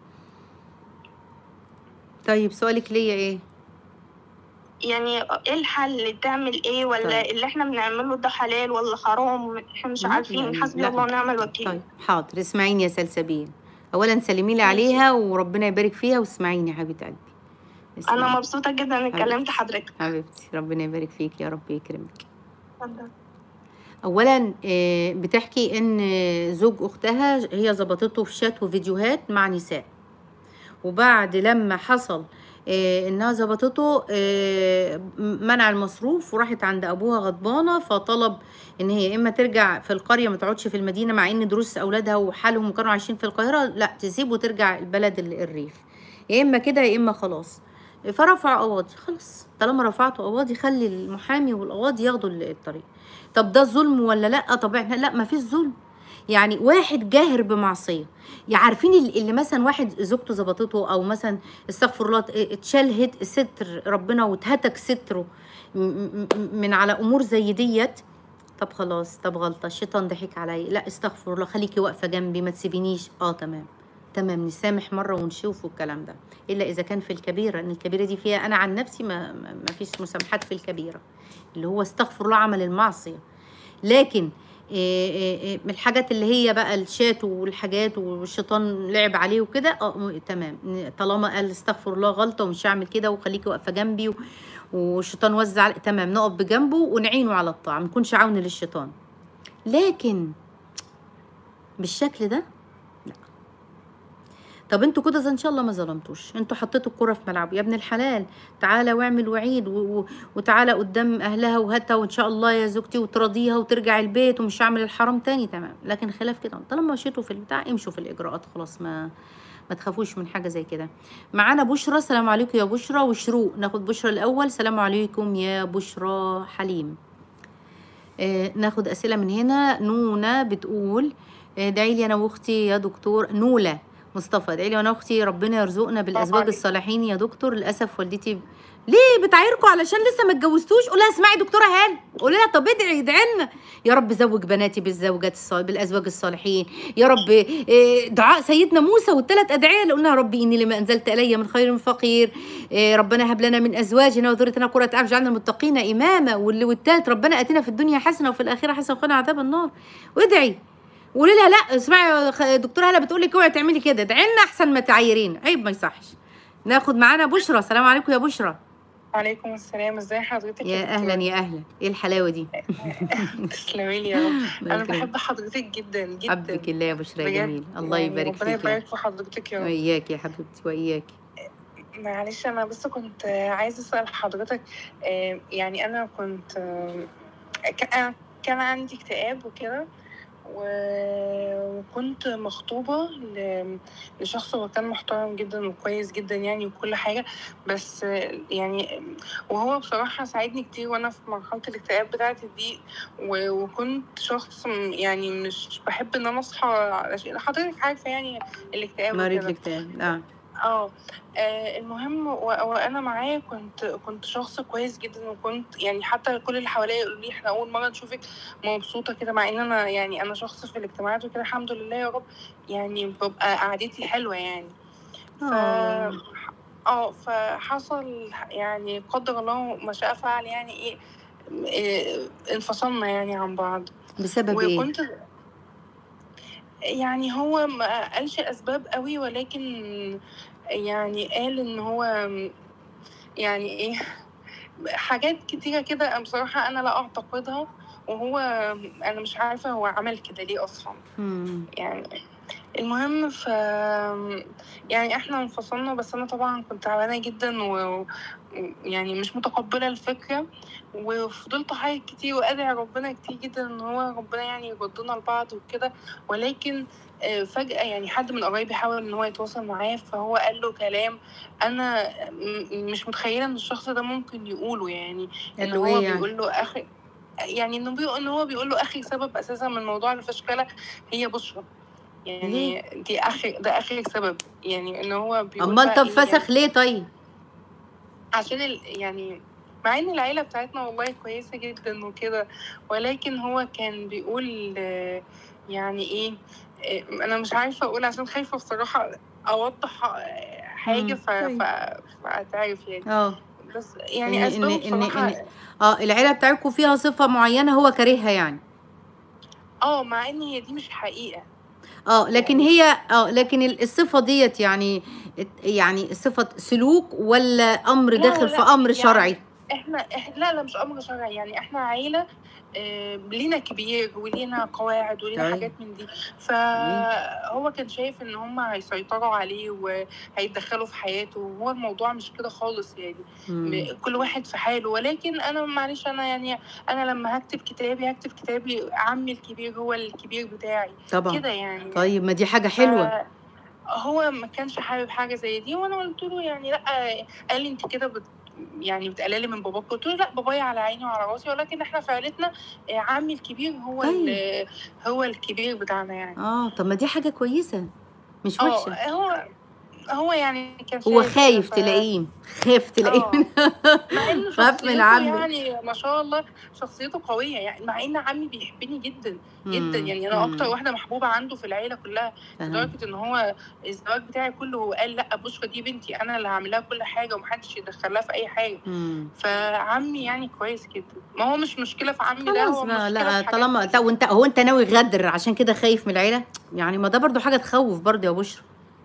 طيب سؤالك ليا ايه يعني إيه الحل تعمل إيه ولا طيب. اللي إحنا بنعمله ده حلال ولا حرام إحنا مش لا، عارفين لا، حسبي لا. الله ونعم الوكيل طيب حاضر اسمعيني يا سلسبيل اولا سلمي لي عليها وربنا يبارك فيها واسمعيني يا حبيبه قلبي أنا اسمعيني. مبسوطة جدا إني حبيبتي. كلمت حضرتك حبيبتي ربنا يبارك فيك يا رب يكرمك اتفضل. اولا آه، بتحكي ان زوج اختها هي ظبطته في شات وفيديوهات مع نساء وبعد لما حصل آه، انها ظبطته آه، منع المصروف وراحت عند ابوها غضبانه فطلب ان هي يا اما ترجع في القريه ما تقعدش في المدينه مع ان دروس اولادها وحالهم وكانوا عايشين في القاهره لا تسيب وترجع البلد ال- الريف يا اما كده يا اما خلاص فرفع قواضي خلاص طالما رفعتوا قواضي خلي المحامي والقواضي ياخدوا ال- الطريق طب ده ظلم ولا لا طب احنا لا ما فيش ظلم يعني واحد جاهر بمعصيه يعني عارفين ال- اللي مثلا واحد زوجته ظبطته او مثلا استغفر الله ات- اتشال هت- ستر ربنا واتهتك ستره م- م- م- من على امور زي ديت طب خلاص طب غلطه الشيطان ضحك عليا لا استغفر الله خليكي واقفه جنبي ما تسيبينيش اه تمام تمام نسامح مره ونشوف والكلام ده الا اذا كان في الكبيره ان الكبيره دي فيها انا عن نفسي ما, ما ما فيش مسامحات في الكبيره اللي هو استغفر الله عمل المعصيه لكن إيه إيه إيه من الحاجات اللي هي بقى الشات والحاجات والشيطان لعب عليه وكده اه م- تمام طالما قال استغفر الله غلطه ومش هعمل كده وخليكي واقفه جنبي و- والشيطان وزع عليه تمام نقف بجنبه ونعينه على الطاعه ما نكونش عون للشيطان لكن بالشكل ده لا طب انتوا كده ان شاء الله ما ظلمتوش انتوا حطيتوا الكرة في ملعبه يا ابن الحلال تعالى واعمل وعيد و... و... وتعالى قدام اهلها وهاتها وان شاء الله يا زوجتي وتراضيها وترجع البيت ومش هعمل الحرام تاني تمام لكن خلاف كده طالما مشيتوا في البتاع امشوا في الاجراءات خلاص ما ما تخافوش من حاجه زي كده معانا بشرى السلام عليكم يا بشرى وشروق ناخد بشرى الاول السلام عليكم يا بشرى حليم آه ناخد اسئله من هنا نونا بتقول آه، ادعي لي انا واختي يا دكتور نوله مصطفى ادعي لي انا واختي ربنا يرزقنا بالازواج عليك. الصالحين يا دكتور للاسف والدتي ليه بتعايركم علشان لسه ما اتجوزتوش قولها اسمعي دكتوره هان قولي لها طب ادعي ادعي لنا يا رب زوج بناتي بالزوجات الصالح بالازواج الصالحين يا رب إيه، دعاء سيدنا موسى والثلاث ادعيه اللي قلنا ربي اني لما انزلت الي من خير فقير إيه، ربنا هب لنا من ازواجنا وذريتنا قرة اعين واجعلنا المتقين اماما واللي والثالث ربنا اتنا في الدنيا حسنه وفي الاخره حسنه وقنا عذاب النار وادعي قولي لها لا اسمعي يا خ- دكتوره هلا بتقول لك اوعي تعملي كده ادعي لنا احسن ما تعايرين عيب ما يصحش ناخد معانا بشرى السلام عليكم يا بشرى وعليكم السلام ازي حضرتك يا دكتورة؟ اهلا يا اهلا ايه الحلاوه دي تسلمي لي يا رب الله انا يكرمك. بحب حضرتك جدا جدا حبك الله يا بشرى يا بجد جميل الله يعني يبارك ربنا فيك يا يبارك في حضرتك يا رب وإياك يا حبيبتي وإياك معلش انا بس كنت عايزه اسال حضرتك آه، يعني انا كنت آه، كان كان عندي اكتئاب وكده و- وكنت مخطوبة ل- لشخص هو كان محترم جدا وكويس جدا يعني وكل حاجة بس آه، يعني وهو بصراحة ساعدني كتير وأنا في مرحلة الاكتئاب بتاعتي دي و- وكنت شخص م- يعني مش بحب إن أنا أصحى علشان حضرتك عارفة يعني الاكتئاب مريض وكده الاكتئاب اه اه آه، المهم و- وانا معاه كنت كنت شخص كويس جدا وكنت يعني حتى كل اللي حواليا يقولوا لي احنا اول مره نشوفك مبسوطه كده مع ان انا يعني انا شخص في الاجتماعات وكده الحمد لله يا رب يعني ببقى قعدتي حلوه يعني ف آه. اه فحصل يعني قدر الله ما شاء فعل يعني ايه إيه، انفصلنا يعني عن بعض بسبب ايه وكنت يعني هو ما قالش اسباب قوي ولكن يعني قال ان هو يعني ايه حاجات كتيرة كده بصراحة انا لا اعتقدها وهو انا مش عارفة هو عمل كده ليه اصلا مم. يعني المهم ف يعني احنا انفصلنا بس انا طبعا كنت تعبانه جدا و و- يعني مش متقبله الفكره وفضلت اعيط كتير وادعي ربنا كتير جدا ان هو ربنا يعني يردنا لبعض وكده ولكن آه، فجأة يعني حد من قرايبي حاول ان هو يتواصل معاه فهو قال له كلام انا م- مش متخيله ان الشخص ده ممكن يقوله يعني قال ان له هو ايه يعني بيقول له اخر يعني انه بيقول ان هو بيقول له اخر سبب اساسا من موضوع الفشكله هي بشرى يعني دي اخر ده اخر سبب يعني ان هو بيقول امال بقى طب إيه فسخ ليه طيب يعني عشان ال... يعني مع ان العيله بتاعتنا والله كويسه جدا وكده ولكن هو كان بيقول آه، يعني ايه آه، انا مش عارفه اقول عشان خايفه بصراحه اوضح آه، حاجه مم، ف... طيب. ف... فهتعرف يعني اه بس إن- يعني اسبابه إن- إن- بصراحه إن- اه العيله بتاعتكم فيها صفه معينه هو كارهها يعني اه مع ان هي دي مش حقيقه اه لكن يعني- هي اه لكن ال- الصفه ديت يعني يعني صفه سلوك ولا امر لا، داخل في لا، امر يعني شرعي احنا إح... لا لا مش امر شرعي يعني احنا عيله آه، لينا كبير ولينا قواعد ولينا طيب. حاجات من دي فهو كان شايف ان هم هيسيطروا عليه وهيتدخلوا في حياته وهو الموضوع مش كده خالص يعني مم. م- كل واحد في حاله ولكن انا معلش انا يعني انا لما هكتب كتابي هكتب كتابي عمي الكبير هو الكبير بتاعي طبعا كده يعني طيب ما دي حاجه حلوه ف- هو ما كانش حابب حاجه زي دي وانا قلت له يعني لا قال لي انت كده بت يعني بتقللي من باباك قلت له لا بابايا على عيني وعلى راسي ولكن احنا في عيلتنا آه، عمي الكبير هو طيب. ال- هو الكبير بتاعنا يعني اه طب ما دي حاجه كويسه مش اه وحشه هو هو يعني كان هو شايف خايف كده، ف- تلاقيه خايف تلاقيه اه مع ان خاف من شخصيته عمي. يعني ما شاء الله شخصيته قويه يعني مع ان عمي بيحبني جدا جدا مم. يعني انا اكتر مم. واحده محبوبه عنده في العيله كلها فهمت. لدرجه ان هو الزواج بتاعي كله هو قال لا بشرى دي بنتي انا اللي هعمل لها كل حاجه ومحدش يدخلها في اي حاجه مم. فعمي يعني كويس جدا ما هو مش مشكله في عمي ده خلاص هو بقى مشكله لا في حاجات طالما طب وانت هو انت ناوي غدر عشان كده خايف من العيله يعني ما ده برضو حاجه تخوف برضو يا بشرى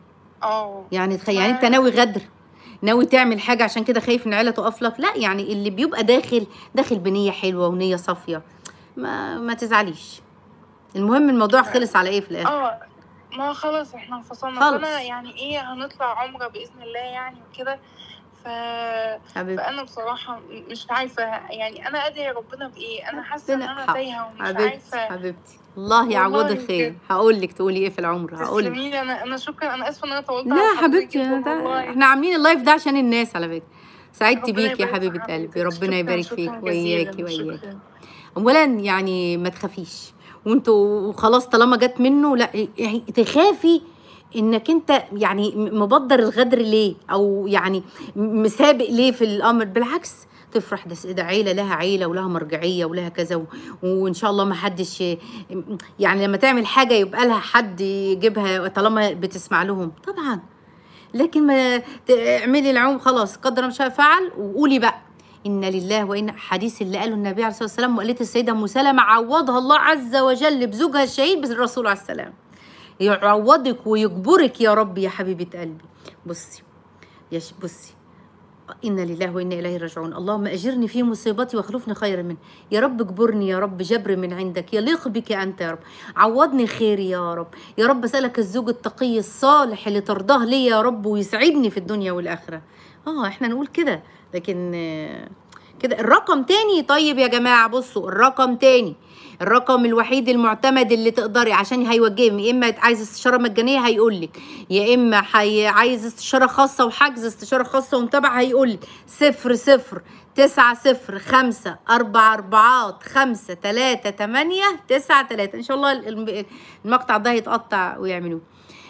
اه يعني تخ... يعني انت ناوي غدر ناوي تعمل حاجه عشان كده خايف ان العيله تقف لك لا يعني اللي بيبقى داخل داخل بنيه حلوه ونيه صافيه ما ما تزعليش المهم الموضوع خلص على ايه في الاخر اه ما خلاص احنا انفصلنا خلص. فانا يعني ايه هنطلع عمرة بإذن الله يعني وكده ف... حبيبتي فانا بصراحة مش عارفة يعني انا ادعي ربنا بايه انا حاسة ان ربنا انا حق. تايهة ومش حبيبتي عارفة حبيبتي الله يعوضك والله خير بجد. هقول لك تقولي ايه في العمر هقول لك تسلميلي انا انا شكرا انا اسفة ان انا طولت لا على يا حضرتك حبيبتي جدا ده والله احنا عاملين اللايف ده عشان الناس على فكره سعدت ربنا بيك يا يبارك في حبيبه قلبي حضرتك. ربنا شكراً- يبارك شكراً فيك جزيلاً. وياكي وياكي شكراً. اولا يعني ما تخافيش وانتوا خلاص طالما جت منه لا يعني تخافي انك انت يعني مبدر الغدر ليه او يعني مسابق ليه في الامر بالعكس تفرح ده ده عيله لها عيله ولها مرجعيه ولها كذا و- وان شاء الله ما حدش يعني لما تعمل حاجه يبقى لها حد يجيبها طالما بتسمع لهم طبعا لكن ما تعملي العوم خلاص قدر ما شاء فعل وقولي بقى إن لله وإن حديث اللي قاله النبي عليه الصلاة والسلام وقالت السيدة أم سلمة عوضها الله عز وجل بزوجها الشهيد بالرسول عليه السلام يعوضك ويجبرك يا رب يا حبيبة قلبي بصي يا ش- بصي إنا لله وإنا إليه راجعون اللهم أجرني في مصيبتي واخلفني خيرا منها يا رب اجبرني يا رب جبر من عندك يليق بك أنت يا رب عوضني خير يا رب يا رب أسألك الزوج التقي الصالح اللي ترضاه لي يا رب ويسعدني في الدنيا والآخرة اه احنا نقول كده لكن آه، كده الرقم تاني طيب يا جماعة بصوا الرقم تاني الرقم الوحيد المعتمد اللي تقدري عشان هيوجهني يا اما عايز استشاره مجانيه هيقول لك يا اما حي... عايز استشاره خاصه وحجز استشاره خاصه ومتابعه هيقول لك صفر صفر تسعة صفر خمسة أربعة أربعات خمسة تلاتة تمانية تسعة تلاتة إن شاء الله الم- المقطع ده هيتقطع ويعملوه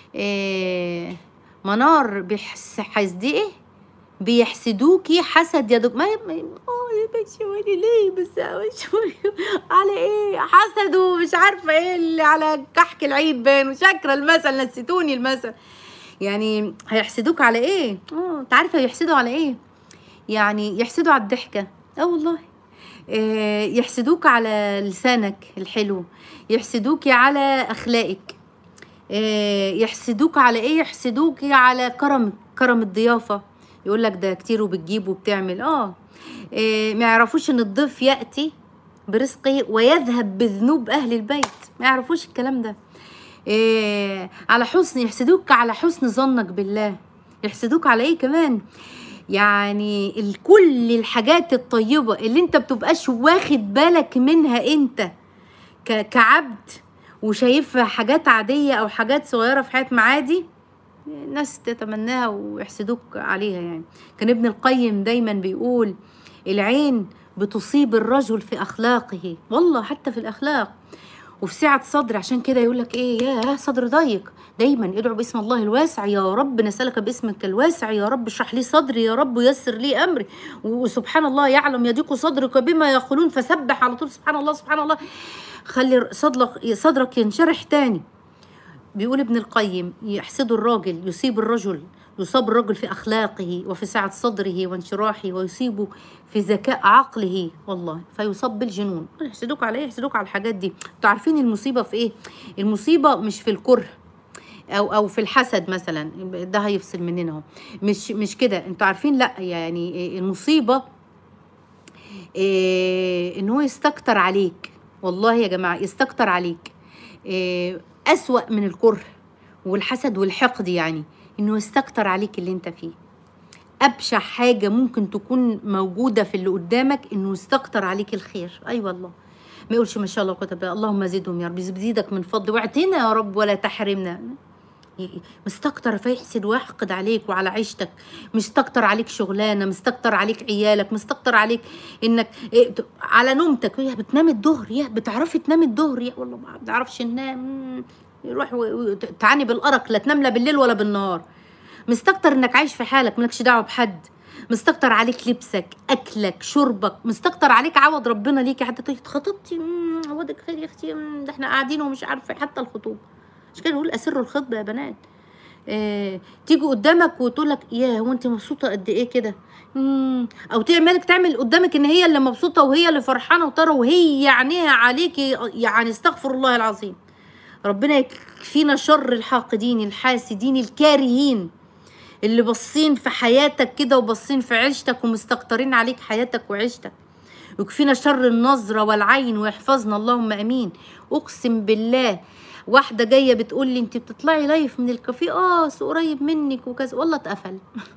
إيه منار بيحس حسدقي بيحسدوكي حسد يا دك ما ما- اه يا بشوالي ليه بس شوية على ايه حسدوا مش عارفه ايه اللي على كحك العيد بان وشاكره المثل نسيتوني المثل يعني هيحسدوك على ايه اه انت عارفه يحسدوا على ايه يعني يحسدوا على الضحكه اه والله آه، يحسدوك على لسانك الحلو يحسدوكي على اخلاقك آه، يحسدوك على ايه يحسدوك على كرم كرم الضيافه يقول لك ده كتير وبتجيب وبتعمل اه آه، ما يعرفوش ان الضيف ياتي برزقه ويذهب بذنوب اهل البيت ما يعرفوش الكلام ده إيه على حسن يحسدوك على حسن ظنك بالله يحسدوك على ايه كمان يعني ال- كل الحاجات الطيبة اللي انت بتبقاش واخد بالك منها انت ك- كعبد وشايفها حاجات عادية او حاجات صغيرة في حياة معادي ناس تتمناها ويحسدوك عليها يعني كان ابن القيم دايما بيقول العين بتصيب الرجل في اخلاقه والله حتى في الاخلاق وفي سعة صدر عشان كده يقول لك ايه يا صدر ضيق دايما ادعو باسم الله الواسع يا رب نسألك باسمك الواسع يا رب اشرح لي صدري يا رب ويسر لي امري وسبحان الله يعلم يضيق صدرك بما يقولون فسبح على طول سبحان الله سبحان الله خلي صدرك صدرك ينشرح تاني بيقول ابن القيم يحسد الراجل يصيب الرجل يصاب الرجل في أخلاقه وفي سعة صدره وانشراحه ويصيبه في ذكاء عقله والله فيصاب بالجنون يحسدوك على ايه يحسدوك على الحاجات دي انتوا عارفين المصيبة في ايه المصيبة مش في الكره او او في الحسد مثلا ده هيفصل مننا اهو مش مش كده انتوا عارفين لا يعني إيه المصيبة إيه ان هو يستكتر عليك والله يا جماعة يستكتر عليك إيه أسوأ من الكره والحسد والحقد يعني انه يستكتر عليك اللي انت فيه ابشع حاجه ممكن تكون موجوده في اللي قدامك انه يستكتر عليك الخير اي أيوة والله ما يقولش ما شاء الله كتب اللهم زدهم يا رب زيدك من فضل واعطينا يا رب ولا تحرمنا مستكتر فيحسد ويحقد عليك وعلى عيشتك مستكتر عليك شغلانه مستكتر عليك عيالك مستكتر عليك انك إيه على نومتك يا بتنام الظهر يا بتعرفي تنامي الظهر يا والله ما بتعرفش ننام يروح تعاني بالارق لا تنام لا بالليل ولا بالنهار مستكتر انك عايش في حالك مالكش دعوه بحد مستكتر عليك لبسك اكلك شربك مستكتر عليك عوض ربنا ليكي حتى تقولي خطيبتي عوضك خير يا اختي ده احنا قاعدين ومش عارفه حتى الخطوبه مش كده نقول اسر الخطبه يا بنات اه تيجي قدامك وتقول لك يا هو انت مبسوطه قد ايه كده او تعملك تعمل قدامك ان هي اللي مبسوطه وهي اللي فرحانه وترى وهي عينيها عليكي يعني استغفر الله العظيم ربنا يكفينا شر الحاقدين الحاسدين الكارهين اللي باصين في حياتك كده وباصين في عيشتك ومستكترين عليك حياتك وعيشتك ويكفينا شر النظره والعين ويحفظنا اللهم امين اقسم بالله واحده جايه بتقول لي انت بتطلعي لايف من الكافيه اه أصل قريب منك وكذا والله اتقفل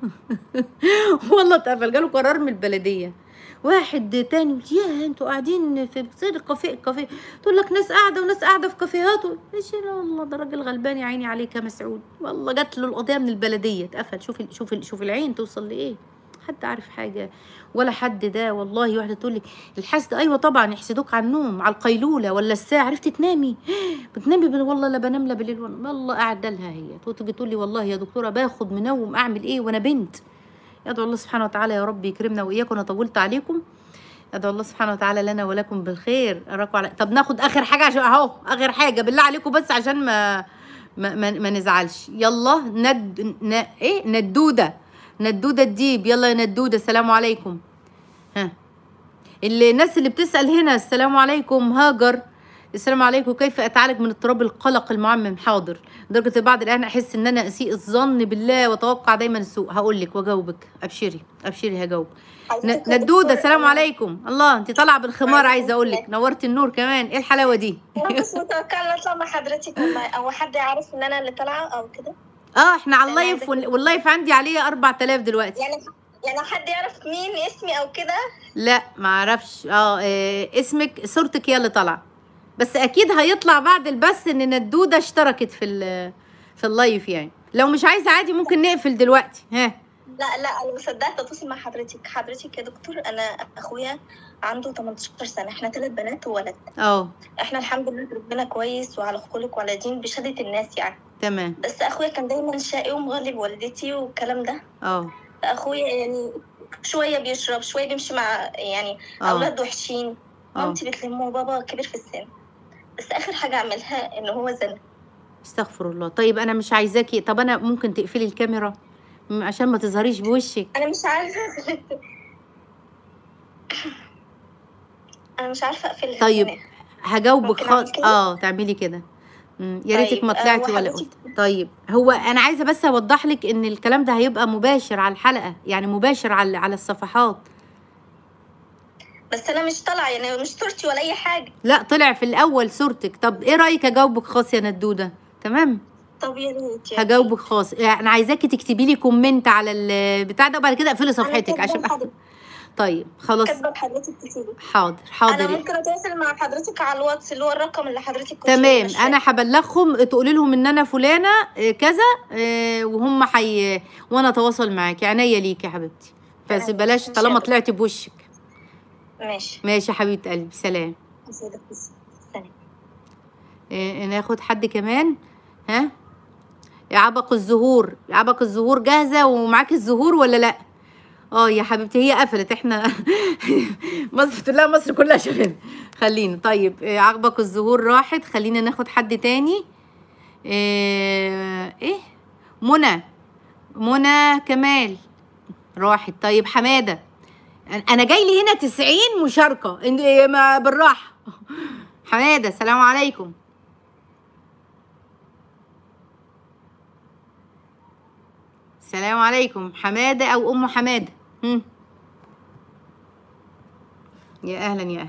والله اتقفل جاله قرار من البلديه واحد تاني يقول يا انتوا قاعدين في بتصير الكافيه الكافيه تقول لك ناس قاعده وناس قاعده في كافيهات و- ايش لا والله ده راجل غلبان يا عيني عليك يا مسعود والله جات له القضيه من البلديه اتقفل شوف ال- شوف ال- شوف العين توصل لايه حد عارف حاجه ولا حد ده والله واحده تقول لك الحسد ايوه طبعا يحسدوك على النوم على القيلوله ولا الساعه عرفتي تنامي بتنامي بال- والله لا بنام لا بالليل ولا- والله قاعده لها هي تيجي تقول لي والله يا دكتوره باخد منوم اعمل ايه وانا بنت يدعو الله سبحانه وتعالى يا رب يكرمنا واياكم انا طولت عليكم ادعو الله سبحانه وتعالى لنا ولكم بالخير اراكم على طب ناخد اخر حاجه عشان اهو اخر حاجه بالله عليكم بس عشان ما ما, ما, ما نزعلش يلا ند ن... ايه ندوده ندوده الديب يلا يا ندوده السلام عليكم ها اللي الناس اللي بتسال هنا السلام عليكم هاجر السلام عليكم كيف اتعالج من اضطراب القلق المعمم حاضر لدرجه بعض الاحيان احس ان انا اسيء الظن بالله واتوقع دايما السوء هقول لك واجاوبك ابشري ابشري هجاوب ن- ندوده السلام عليكم الله انت طالعه بالخمار عايزه اقول لك نورتي النور كمان ايه الحلاوه دي انا بس متوقعه اطلع مع حضرتك والله او حد يعرف ان انا اللي طالعه او كده اه احنا على أنا اللايف عايزة وال- واللايف عندي عليه 4000 دلوقتي يعني يعني حد يعرف مين اسمي او كده لا ما اعرفش اه آه، اسمك صورتك هي اللي طالعه بس اكيد هيطلع بعد البث ان ندوده اشتركت في ال- في اللايف يعني لو مش عايزه عادي ممكن نقفل دلوقتي ها لا لا انا مصدقت اتصل مع حضرتك حضرتك يا دكتور انا اخويا عنده 18 سنه احنا ثلاث بنات وولد اه احنا الحمد لله ربنا كويس وعلى خلق وعلى دين بشهاده الناس يعني تمام بس اخويا كان دايما شقي ومغلب والدتي والكلام ده اه اخويا يعني شويه بيشرب شويه بيمشي مع يعني اه اولاد وحشين اه مامتي بتلمه وبابا كبير في السن بس اخر حاجه عملها ان هو زنا استغفر الله طيب انا مش عايزاكي طب انا ممكن تقفلي الكاميرا م- عشان ما تظهريش بوشك انا مش عارفه انا مش عارفه اقفلها طيب كمان. هجاوبك ممكن خالص أعمل كده؟ اه تعملي كده مم، يا ريتك طيب، ما آه، طلعتي ولا وحضرتك- قلت طيب هو انا عايزه بس اوضح لك ان الكلام ده هيبقى مباشر على الحلقه يعني مباشر على على الصفحات بس انا مش طالعه يعني مش صورتي ولا اي حاجه لا طلع في الاول صورتك طب ايه رايك اجاوبك خاص يا ندوده تمام طب يا ريت يا هجاوبك خاص يعني انا عايزاكي تكتبي لي كومنت على البتاع ده وبعد كده اقفلي صفحتك عشان طيب خلاص كاتبه لحضرتك كتير حاضر انا حاضر ممكن اتواصل مع حضرتك على الواتس اللي هو الرقم اللي حضرتك كنت تمام ماشياه. انا هبلغهم تقولي لهم ان انا فلانه آه، كذا آه، وهم حي وانا اتواصل معاكي عينيا ليكي يا حبيبتي بس تمام. بلاش إن شاء طالما الله. طلعتي بوشك ماشي ماشي يا حبيبه قلبي سلام أسيبك بس. سلام. آه، ناخد حد كمان ها يا عبق الزهور يا عبق الزهور جاهزه ومعاكي الزهور ولا لا اه يا حبيبتي هي قفلت احنا مصر تلاقي مصر كلها شغاله خلينا طيب آه، عقبك الزهور راحت خلينا ناخد حد تاني آه، ايه منى منى كمال راحت طيب حماده أنا- انا جاي لي هنا 90 مشاركه إن- ما بالراحه حماده السلام عليكم السلام عليكم حماده او ام حماده هم. يا اهلا يا اهلا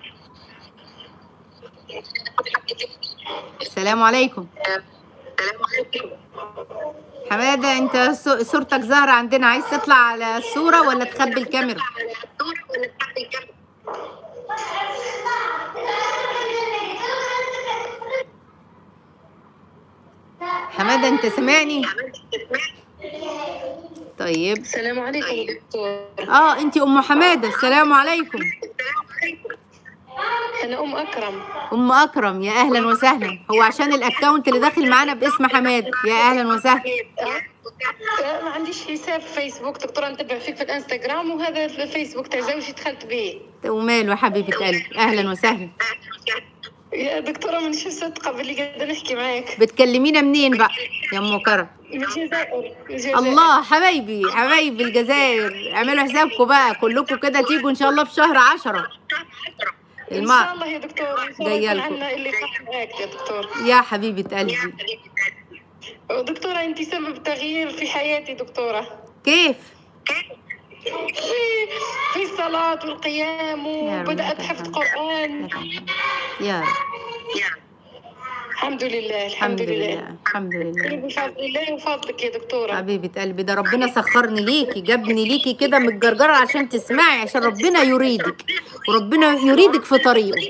السلام عليكم حماده انت صو- صورتك ظاهره عندنا عايز تطلع على الصوره ولا تخبي الكاميرا حماده انت سامعني طيب السلام عليكم دكتور اه انت ام حماده السلام عليكم انا ام اكرم ام اكرم يا اهلا وسهلا هو عشان الاكونت اللي داخل معانا باسم حماده يا اهلا وسهلا أه، ما عنديش حساب فيسبوك دكتورة نتبع فيك في الانستغرام وهذا الفيسبوك تاع زوجي دخلت به وماله يا حبيبه قلبي اهلا وسهلا يا دكتورة مانيش مصدقة باللي قاعدة نحكي معاك بتكلمينا منين بقى يا ام كرم من الجزائر من الجزائر. الله حبايبي حبايبي الجزائر اعملوا حسابكم بقى كلكم كده تيجوا ان شاء الله في شهر عشرة ان شاء الماء الله يا دكتور ان شاء جاية الله يكون لكم. عندنا اللي صح معاك يا دكتور يا حبيبه قلبي دكتورة انت سبب تغيير في حياتي دكتورة كيف في في الصلاة والقيام يا رب وبدأت لك حفظ الحمد. قرآن لك الحمد. يا رب الحمد لله الحمد الحمد لله لله الحمد لله بفضل الله وفضلك يا دكتورة حبيبة قلبي ده ربنا سخرني ليكي جابني ليكي كده من الجرجرة عشان تسمعي عشان ربنا يريدك وربنا يريدك في طريقه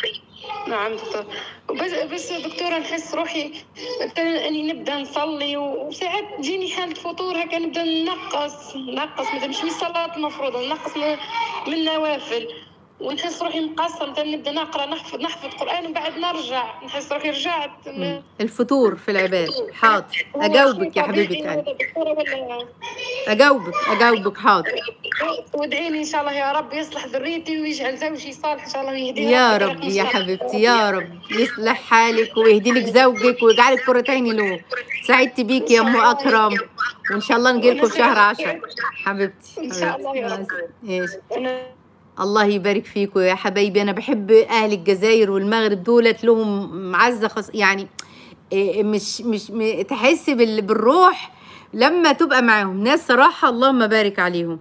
نعم دكتور بس بس يا دكتورة نحس روحي مثلا اني نبدا نصلي وساعات تجيني حالة فطور هكا نبدا ننقص ننقص مثلا مش من الصلاة المفروضة ننقص من من النوافل ونحس روحي مقصرة مثلا نبدا نقرا نحفظ نحفظ قرآن وبعد نرجع نحس روحي رجعت مم. الفطور في العباد حاضر اجاوبك يا حبيبة قلبي دكتورة ولا اجاوبك اجاوبك حاضر وادعيني ان شاء الله يا رب يصلح ذريتي ويجعل زوجي صالح ان شاء الله ويهديه يا رب رب يا حبيبتي يا رب يصلح حالك ويهدي لك زوجك ويجعلك قرة عيني له سعدت بيك يا ام اكرم وان شاء الله نجيلكم في شهر عشرة حبيبتي إن شاء الله يا رب. ماشي. أنا الله يبارك فيكم يا حبايبي انا بحب اهل الجزائر والمغرب دولت لهم معزه خاص يعني إيه مش مش م- تحس بال- بالروح لما تبقى معاهم ناس صراحه اللهم بارك عليهم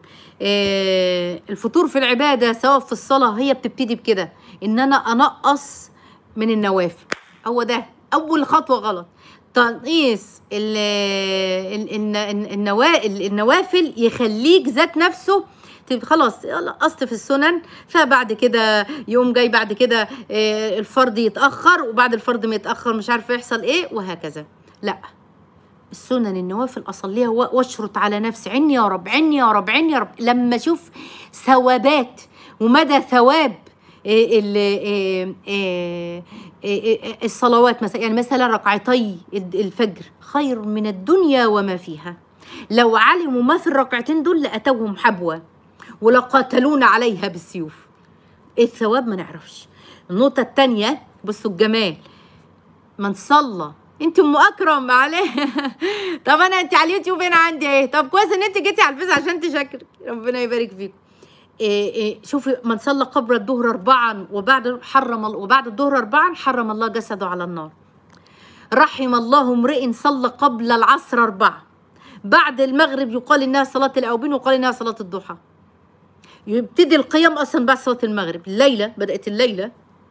إيه الفطور في العباده سواء في الصلاه هي بتبتدي بكده ان انا انقص من النوافل هو ده اول خطوه غلط تنقيص ال- ال- الن- النوا- النوافل يخليك ذات نفسه تبقى خلاص قصت في السنن فبعد كده يقوم جاي بعد كده آه، الفرض يتاخر وبعد الفرض ما يتاخر مش عارفه يحصل ايه وهكذا لا السنن النوافل اصليها و- واشرط على نفسي عني يا رب عني يا رب عني يا رب لما اشوف ثوابات ومدى ثواب إيه ال- إيه إيه إيه الصلوات مثلا يعني مثلا ركعتي الفجر خير من الدنيا وما فيها لو علموا ما في الركعتين دول لاتوهم حبوه ولقاتلون عليها بالسيوف الثواب ما نعرفش النقطة التانية بصوا الجمال من صلى انت ام اكرم عليه طب انا انت على اليوتيوب هنا عندي ايه طب كويس ان انت جيتي على الفيس عشان تشكرك ربنا يبارك فيكم إيه إيه شوفي من صلى قبل الظهر اربعا وبعد حرم وبعد الظهر اربعا حرم الله جسده على النار رحم الله امرئ صلى قبل العصر اربعه بعد المغرب يقال انها صلاه الاوبين ويقال انها صلاه الضحى يبتدي القيام اصلا بعد صلاه المغرب الليله بدات الليله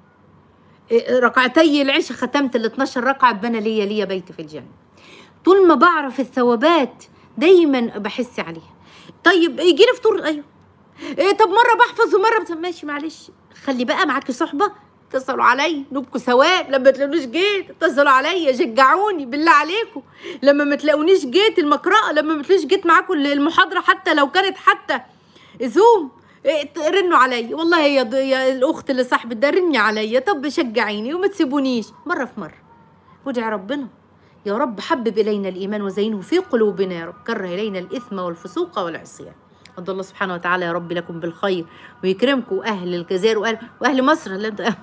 إيه، ركعتي العشاء ختمت ال 12 ركعه بنى لي لي بيت في الجنه طول ما بعرف الثوابات دايما بحس عليها طيب يجي لي فطور ايوه إيه طب مره بحفظ ومره بت... ماشي معلش خلي بقى معاكي صحبه اتصلوا عليا نبكوا ثواب لما تلاقونيش جيت اتصلوا عليا شجعوني بالله عليكم لما ما تلاقونيش جيت المقرأة لما ما تلاقونيش جيت معاكم المحاضرة حتى لو كانت حتى زوم إيه، رنوا عليا والله يا, ض- يا الاخت اللي صاحبة ده رني عليا طب شجعيني وما تسيبونيش مرة في مرة وادعي ربنا يا رب حبب الينا الايمان وزينه في قلوبنا يا رب كره الينا الاثم والفسوق والعصيان أدعو الله سبحانه وتعالى يا رب لكم بالخير ويكرمكم اهل الجزائر واهل, وأهل مصر اللي انت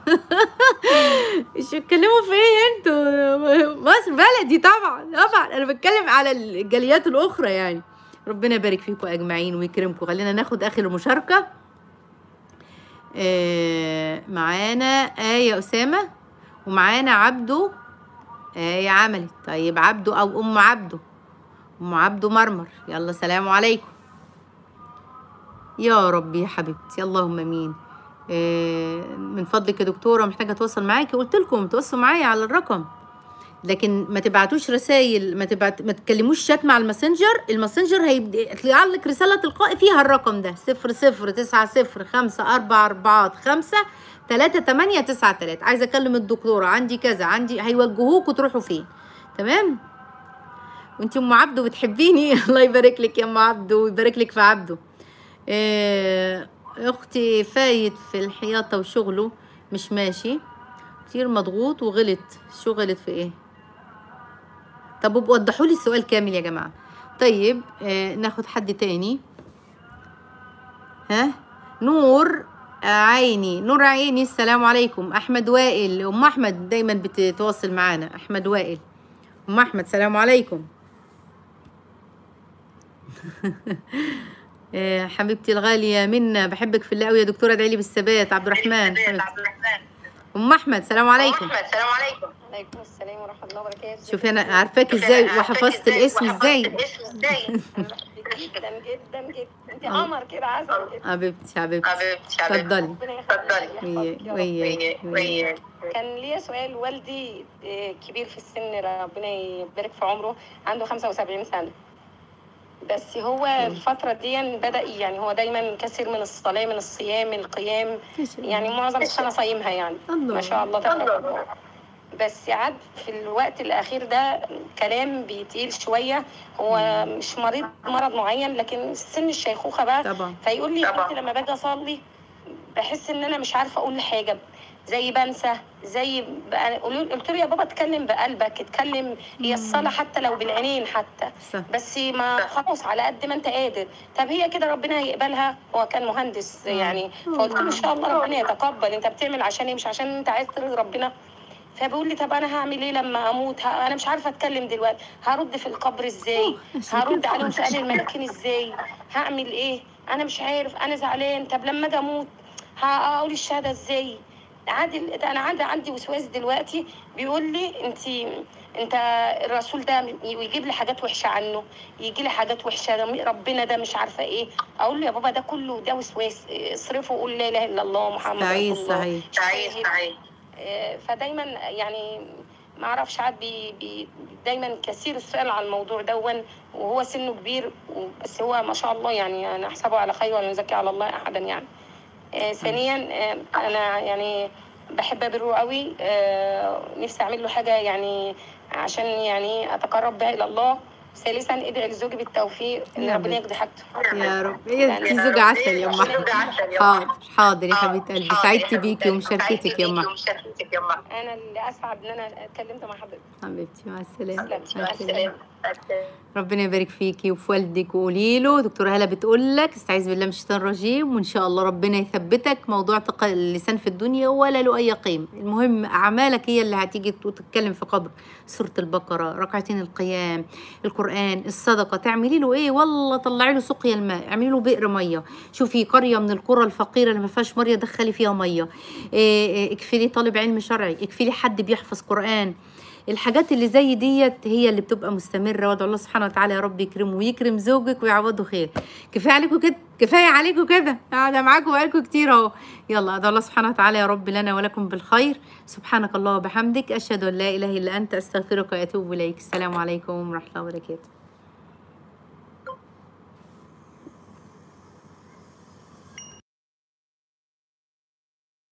مش بتتكلموا في ايه انتوا مصر بلدي طبعا طبعا انا بتكلم على الجاليات الاخرى يعني ربنا يبارك فيكم اجمعين ويكرمكم خلينا ناخد اخر مشاركه آه معانا آية أسامة ومعانا عبده آية عملت طيب عبده أو أم عبده أم عبده مرمر يلا سلام عليكم يا رب يا حبيبتي اللهم امين آه، من فضلك يا دكتوره محتاجه اتواصل معاكي قلت لكم تواصلوا معايا على الرقم لكن ما تبعتوش رسائل ما تبعت ما تكلموش شات مع الماسنجر الماسنجر هيطلع لك رساله تلقائي فيها الرقم ده صفر صفر تسعة صفر خمسة أربعة أربعات خمسة تلاتة تمانية تسعة تلاتة عايزة أكلم الدكتورة عندي كذا عندي هيوجهوك وتروحوا فين تمام وانت ام عبده بتحبيني الله يبارك لك يا ام عبده ويبارك لك في عبده آه، اختي فايت في الحياطه وشغله مش ماشي كتير مضغوط وغلط شو غلط في ايه طب وضحوا لي السؤال كامل يا جماعه طيب آه ناخد حد تاني ها نور عيني نور عيني السلام عليكم احمد وائل ام احمد دايما بتتواصل معانا احمد وائل ام احمد سلام عليكم آه، حبيبتي الغالية منا بحبك في الله قوي يا دكتورة ادعي لي بالثبات عبد الرحمن حبيبتي أم أحمد سلام عليكم السلام عليكم عليكم السلام ورحمه الله وبركاته شوفي أنا عارفاك إزاي وحفظت الاسم إزاي جدا جدا جدا انت قمر كده عسل كده حبيبتي حبيبتي حبيبتي اتفضلي ربنا يخليك وياك ويحفظك يا رب. وياك وياك كان ليا سؤال والدي آه، كبير في السن ربنا يبارك في عمره عنده 75 سنة بس هو الفترة دي بدأ يعني هو دايما كثير من الصلاة من الصيام القيام يعني معظم السنة صايمها يعني الله ما شاء الله تبارك الله بس عاد في الوقت الأخير ده كلام بيتقيل شوية هو مش مريض مرض معين لكن سن الشيخوخة بقى طبعا فيقول لي انت لما باجي اصلي بحس ان انا مش عارفه اقول حاجه زي بنسى زي بقى- قولوا- قلت له يا بابا اتكلم بقلبك اتكلم هي الصلاه حتى لو بالعينين حتى صح بس ما خلاص على قد ما انت قادر طب هي كده ربنا هيقبلها هو كان مهندس يعني فقلت له ان شاء الله ربنا يتقبل انت بتعمل عشان ايه مش عشان انت عايز ترضي ربنا فبيقول لي طب انا هعمل ايه لما اموت ه- انا مش عارفه اتكلم دلوقتي هرد في القبر ازاي هرد عليهم سؤال الملاكين ازاي هعمل ايه انا مش عارف انا زعلان طب لما اجي اموت هقول الشهاده ازاي عادي ده انا عندي عندي وسواس دلوقتي بيقول لي انت انت الرسول ده يجيب لي حاجات وحشه عنه يجي لي حاجات وحشه ربنا ده مش عارفه ايه اقول له يا بابا ده كله ده وسواس اصرفه وقول لا اله الا الله محمد صحيح رسول الله صحيح صحيح آه، فدايما يعني ما اعرفش عاد بي بي دايما كثير السؤال عن الموضوع دون وهو سنه كبير و- بس هو ما شاء الله يعني انا احسبه على خير ولا نزكي على الله احدا يعني آه، ثانيا آه، انا يعني بحب ابره قوي آه، نفسي اعمل له حاجه يعني عشان يعني اتقرب بها الى الله ثالثا ادعي لزوجي بالتوفيق ان يا ربنا بنت. يقضي حاجته يا رب إيه، انت زوجة عسل يا ام احمد حاضر حاضر يا حبيبه قلبي سعدت بيكي ومشاركتك يا ام احمد انا اللي اسعد ان انا اتكلمت مع حضرتك حبيبتي مع السلامه تسلم. مع السلامه ربنا يبارك فيكي وفي والدك وقولي له دكتوره هلا بتقول لك استعيذ بالله من الشيطان الرجيم وان شاء الله ربنا يثبتك موضوع تق... اللسان في الدنيا ولا له اي قيمه المهم اعمالك هي اللي هتيجي وتتكلم في قبر سوره البقره ركعتين القيام القران الصدقه تعملي له ايه والله طلعي له سقيا الماء اعملي له بئر ميه شوفي قريه من القرى الفقيره اللي ما فيهاش ميه دخلي فيها ميه إيه إيه اكفلي طالب علم شرعي اكفلي حد بيحفظ قران الحاجات اللي زي ديت هي اللي بتبقى مستمره وادعو الله سبحانه وتعالى يا رب يكرمه ويكرم زوجك ويعوضه خير كفايه عليكم كده كفايه عليكم كده قاعده معاكم بقالكم كتير اهو يلا ادعو الله سبحانه وتعالى يا رب لنا ولكم بالخير سبحانك الله وبحمدك اشهد ان لا اله الا انت استغفرك واتوب اليك السلام عليكم ورحمه الله وبركاته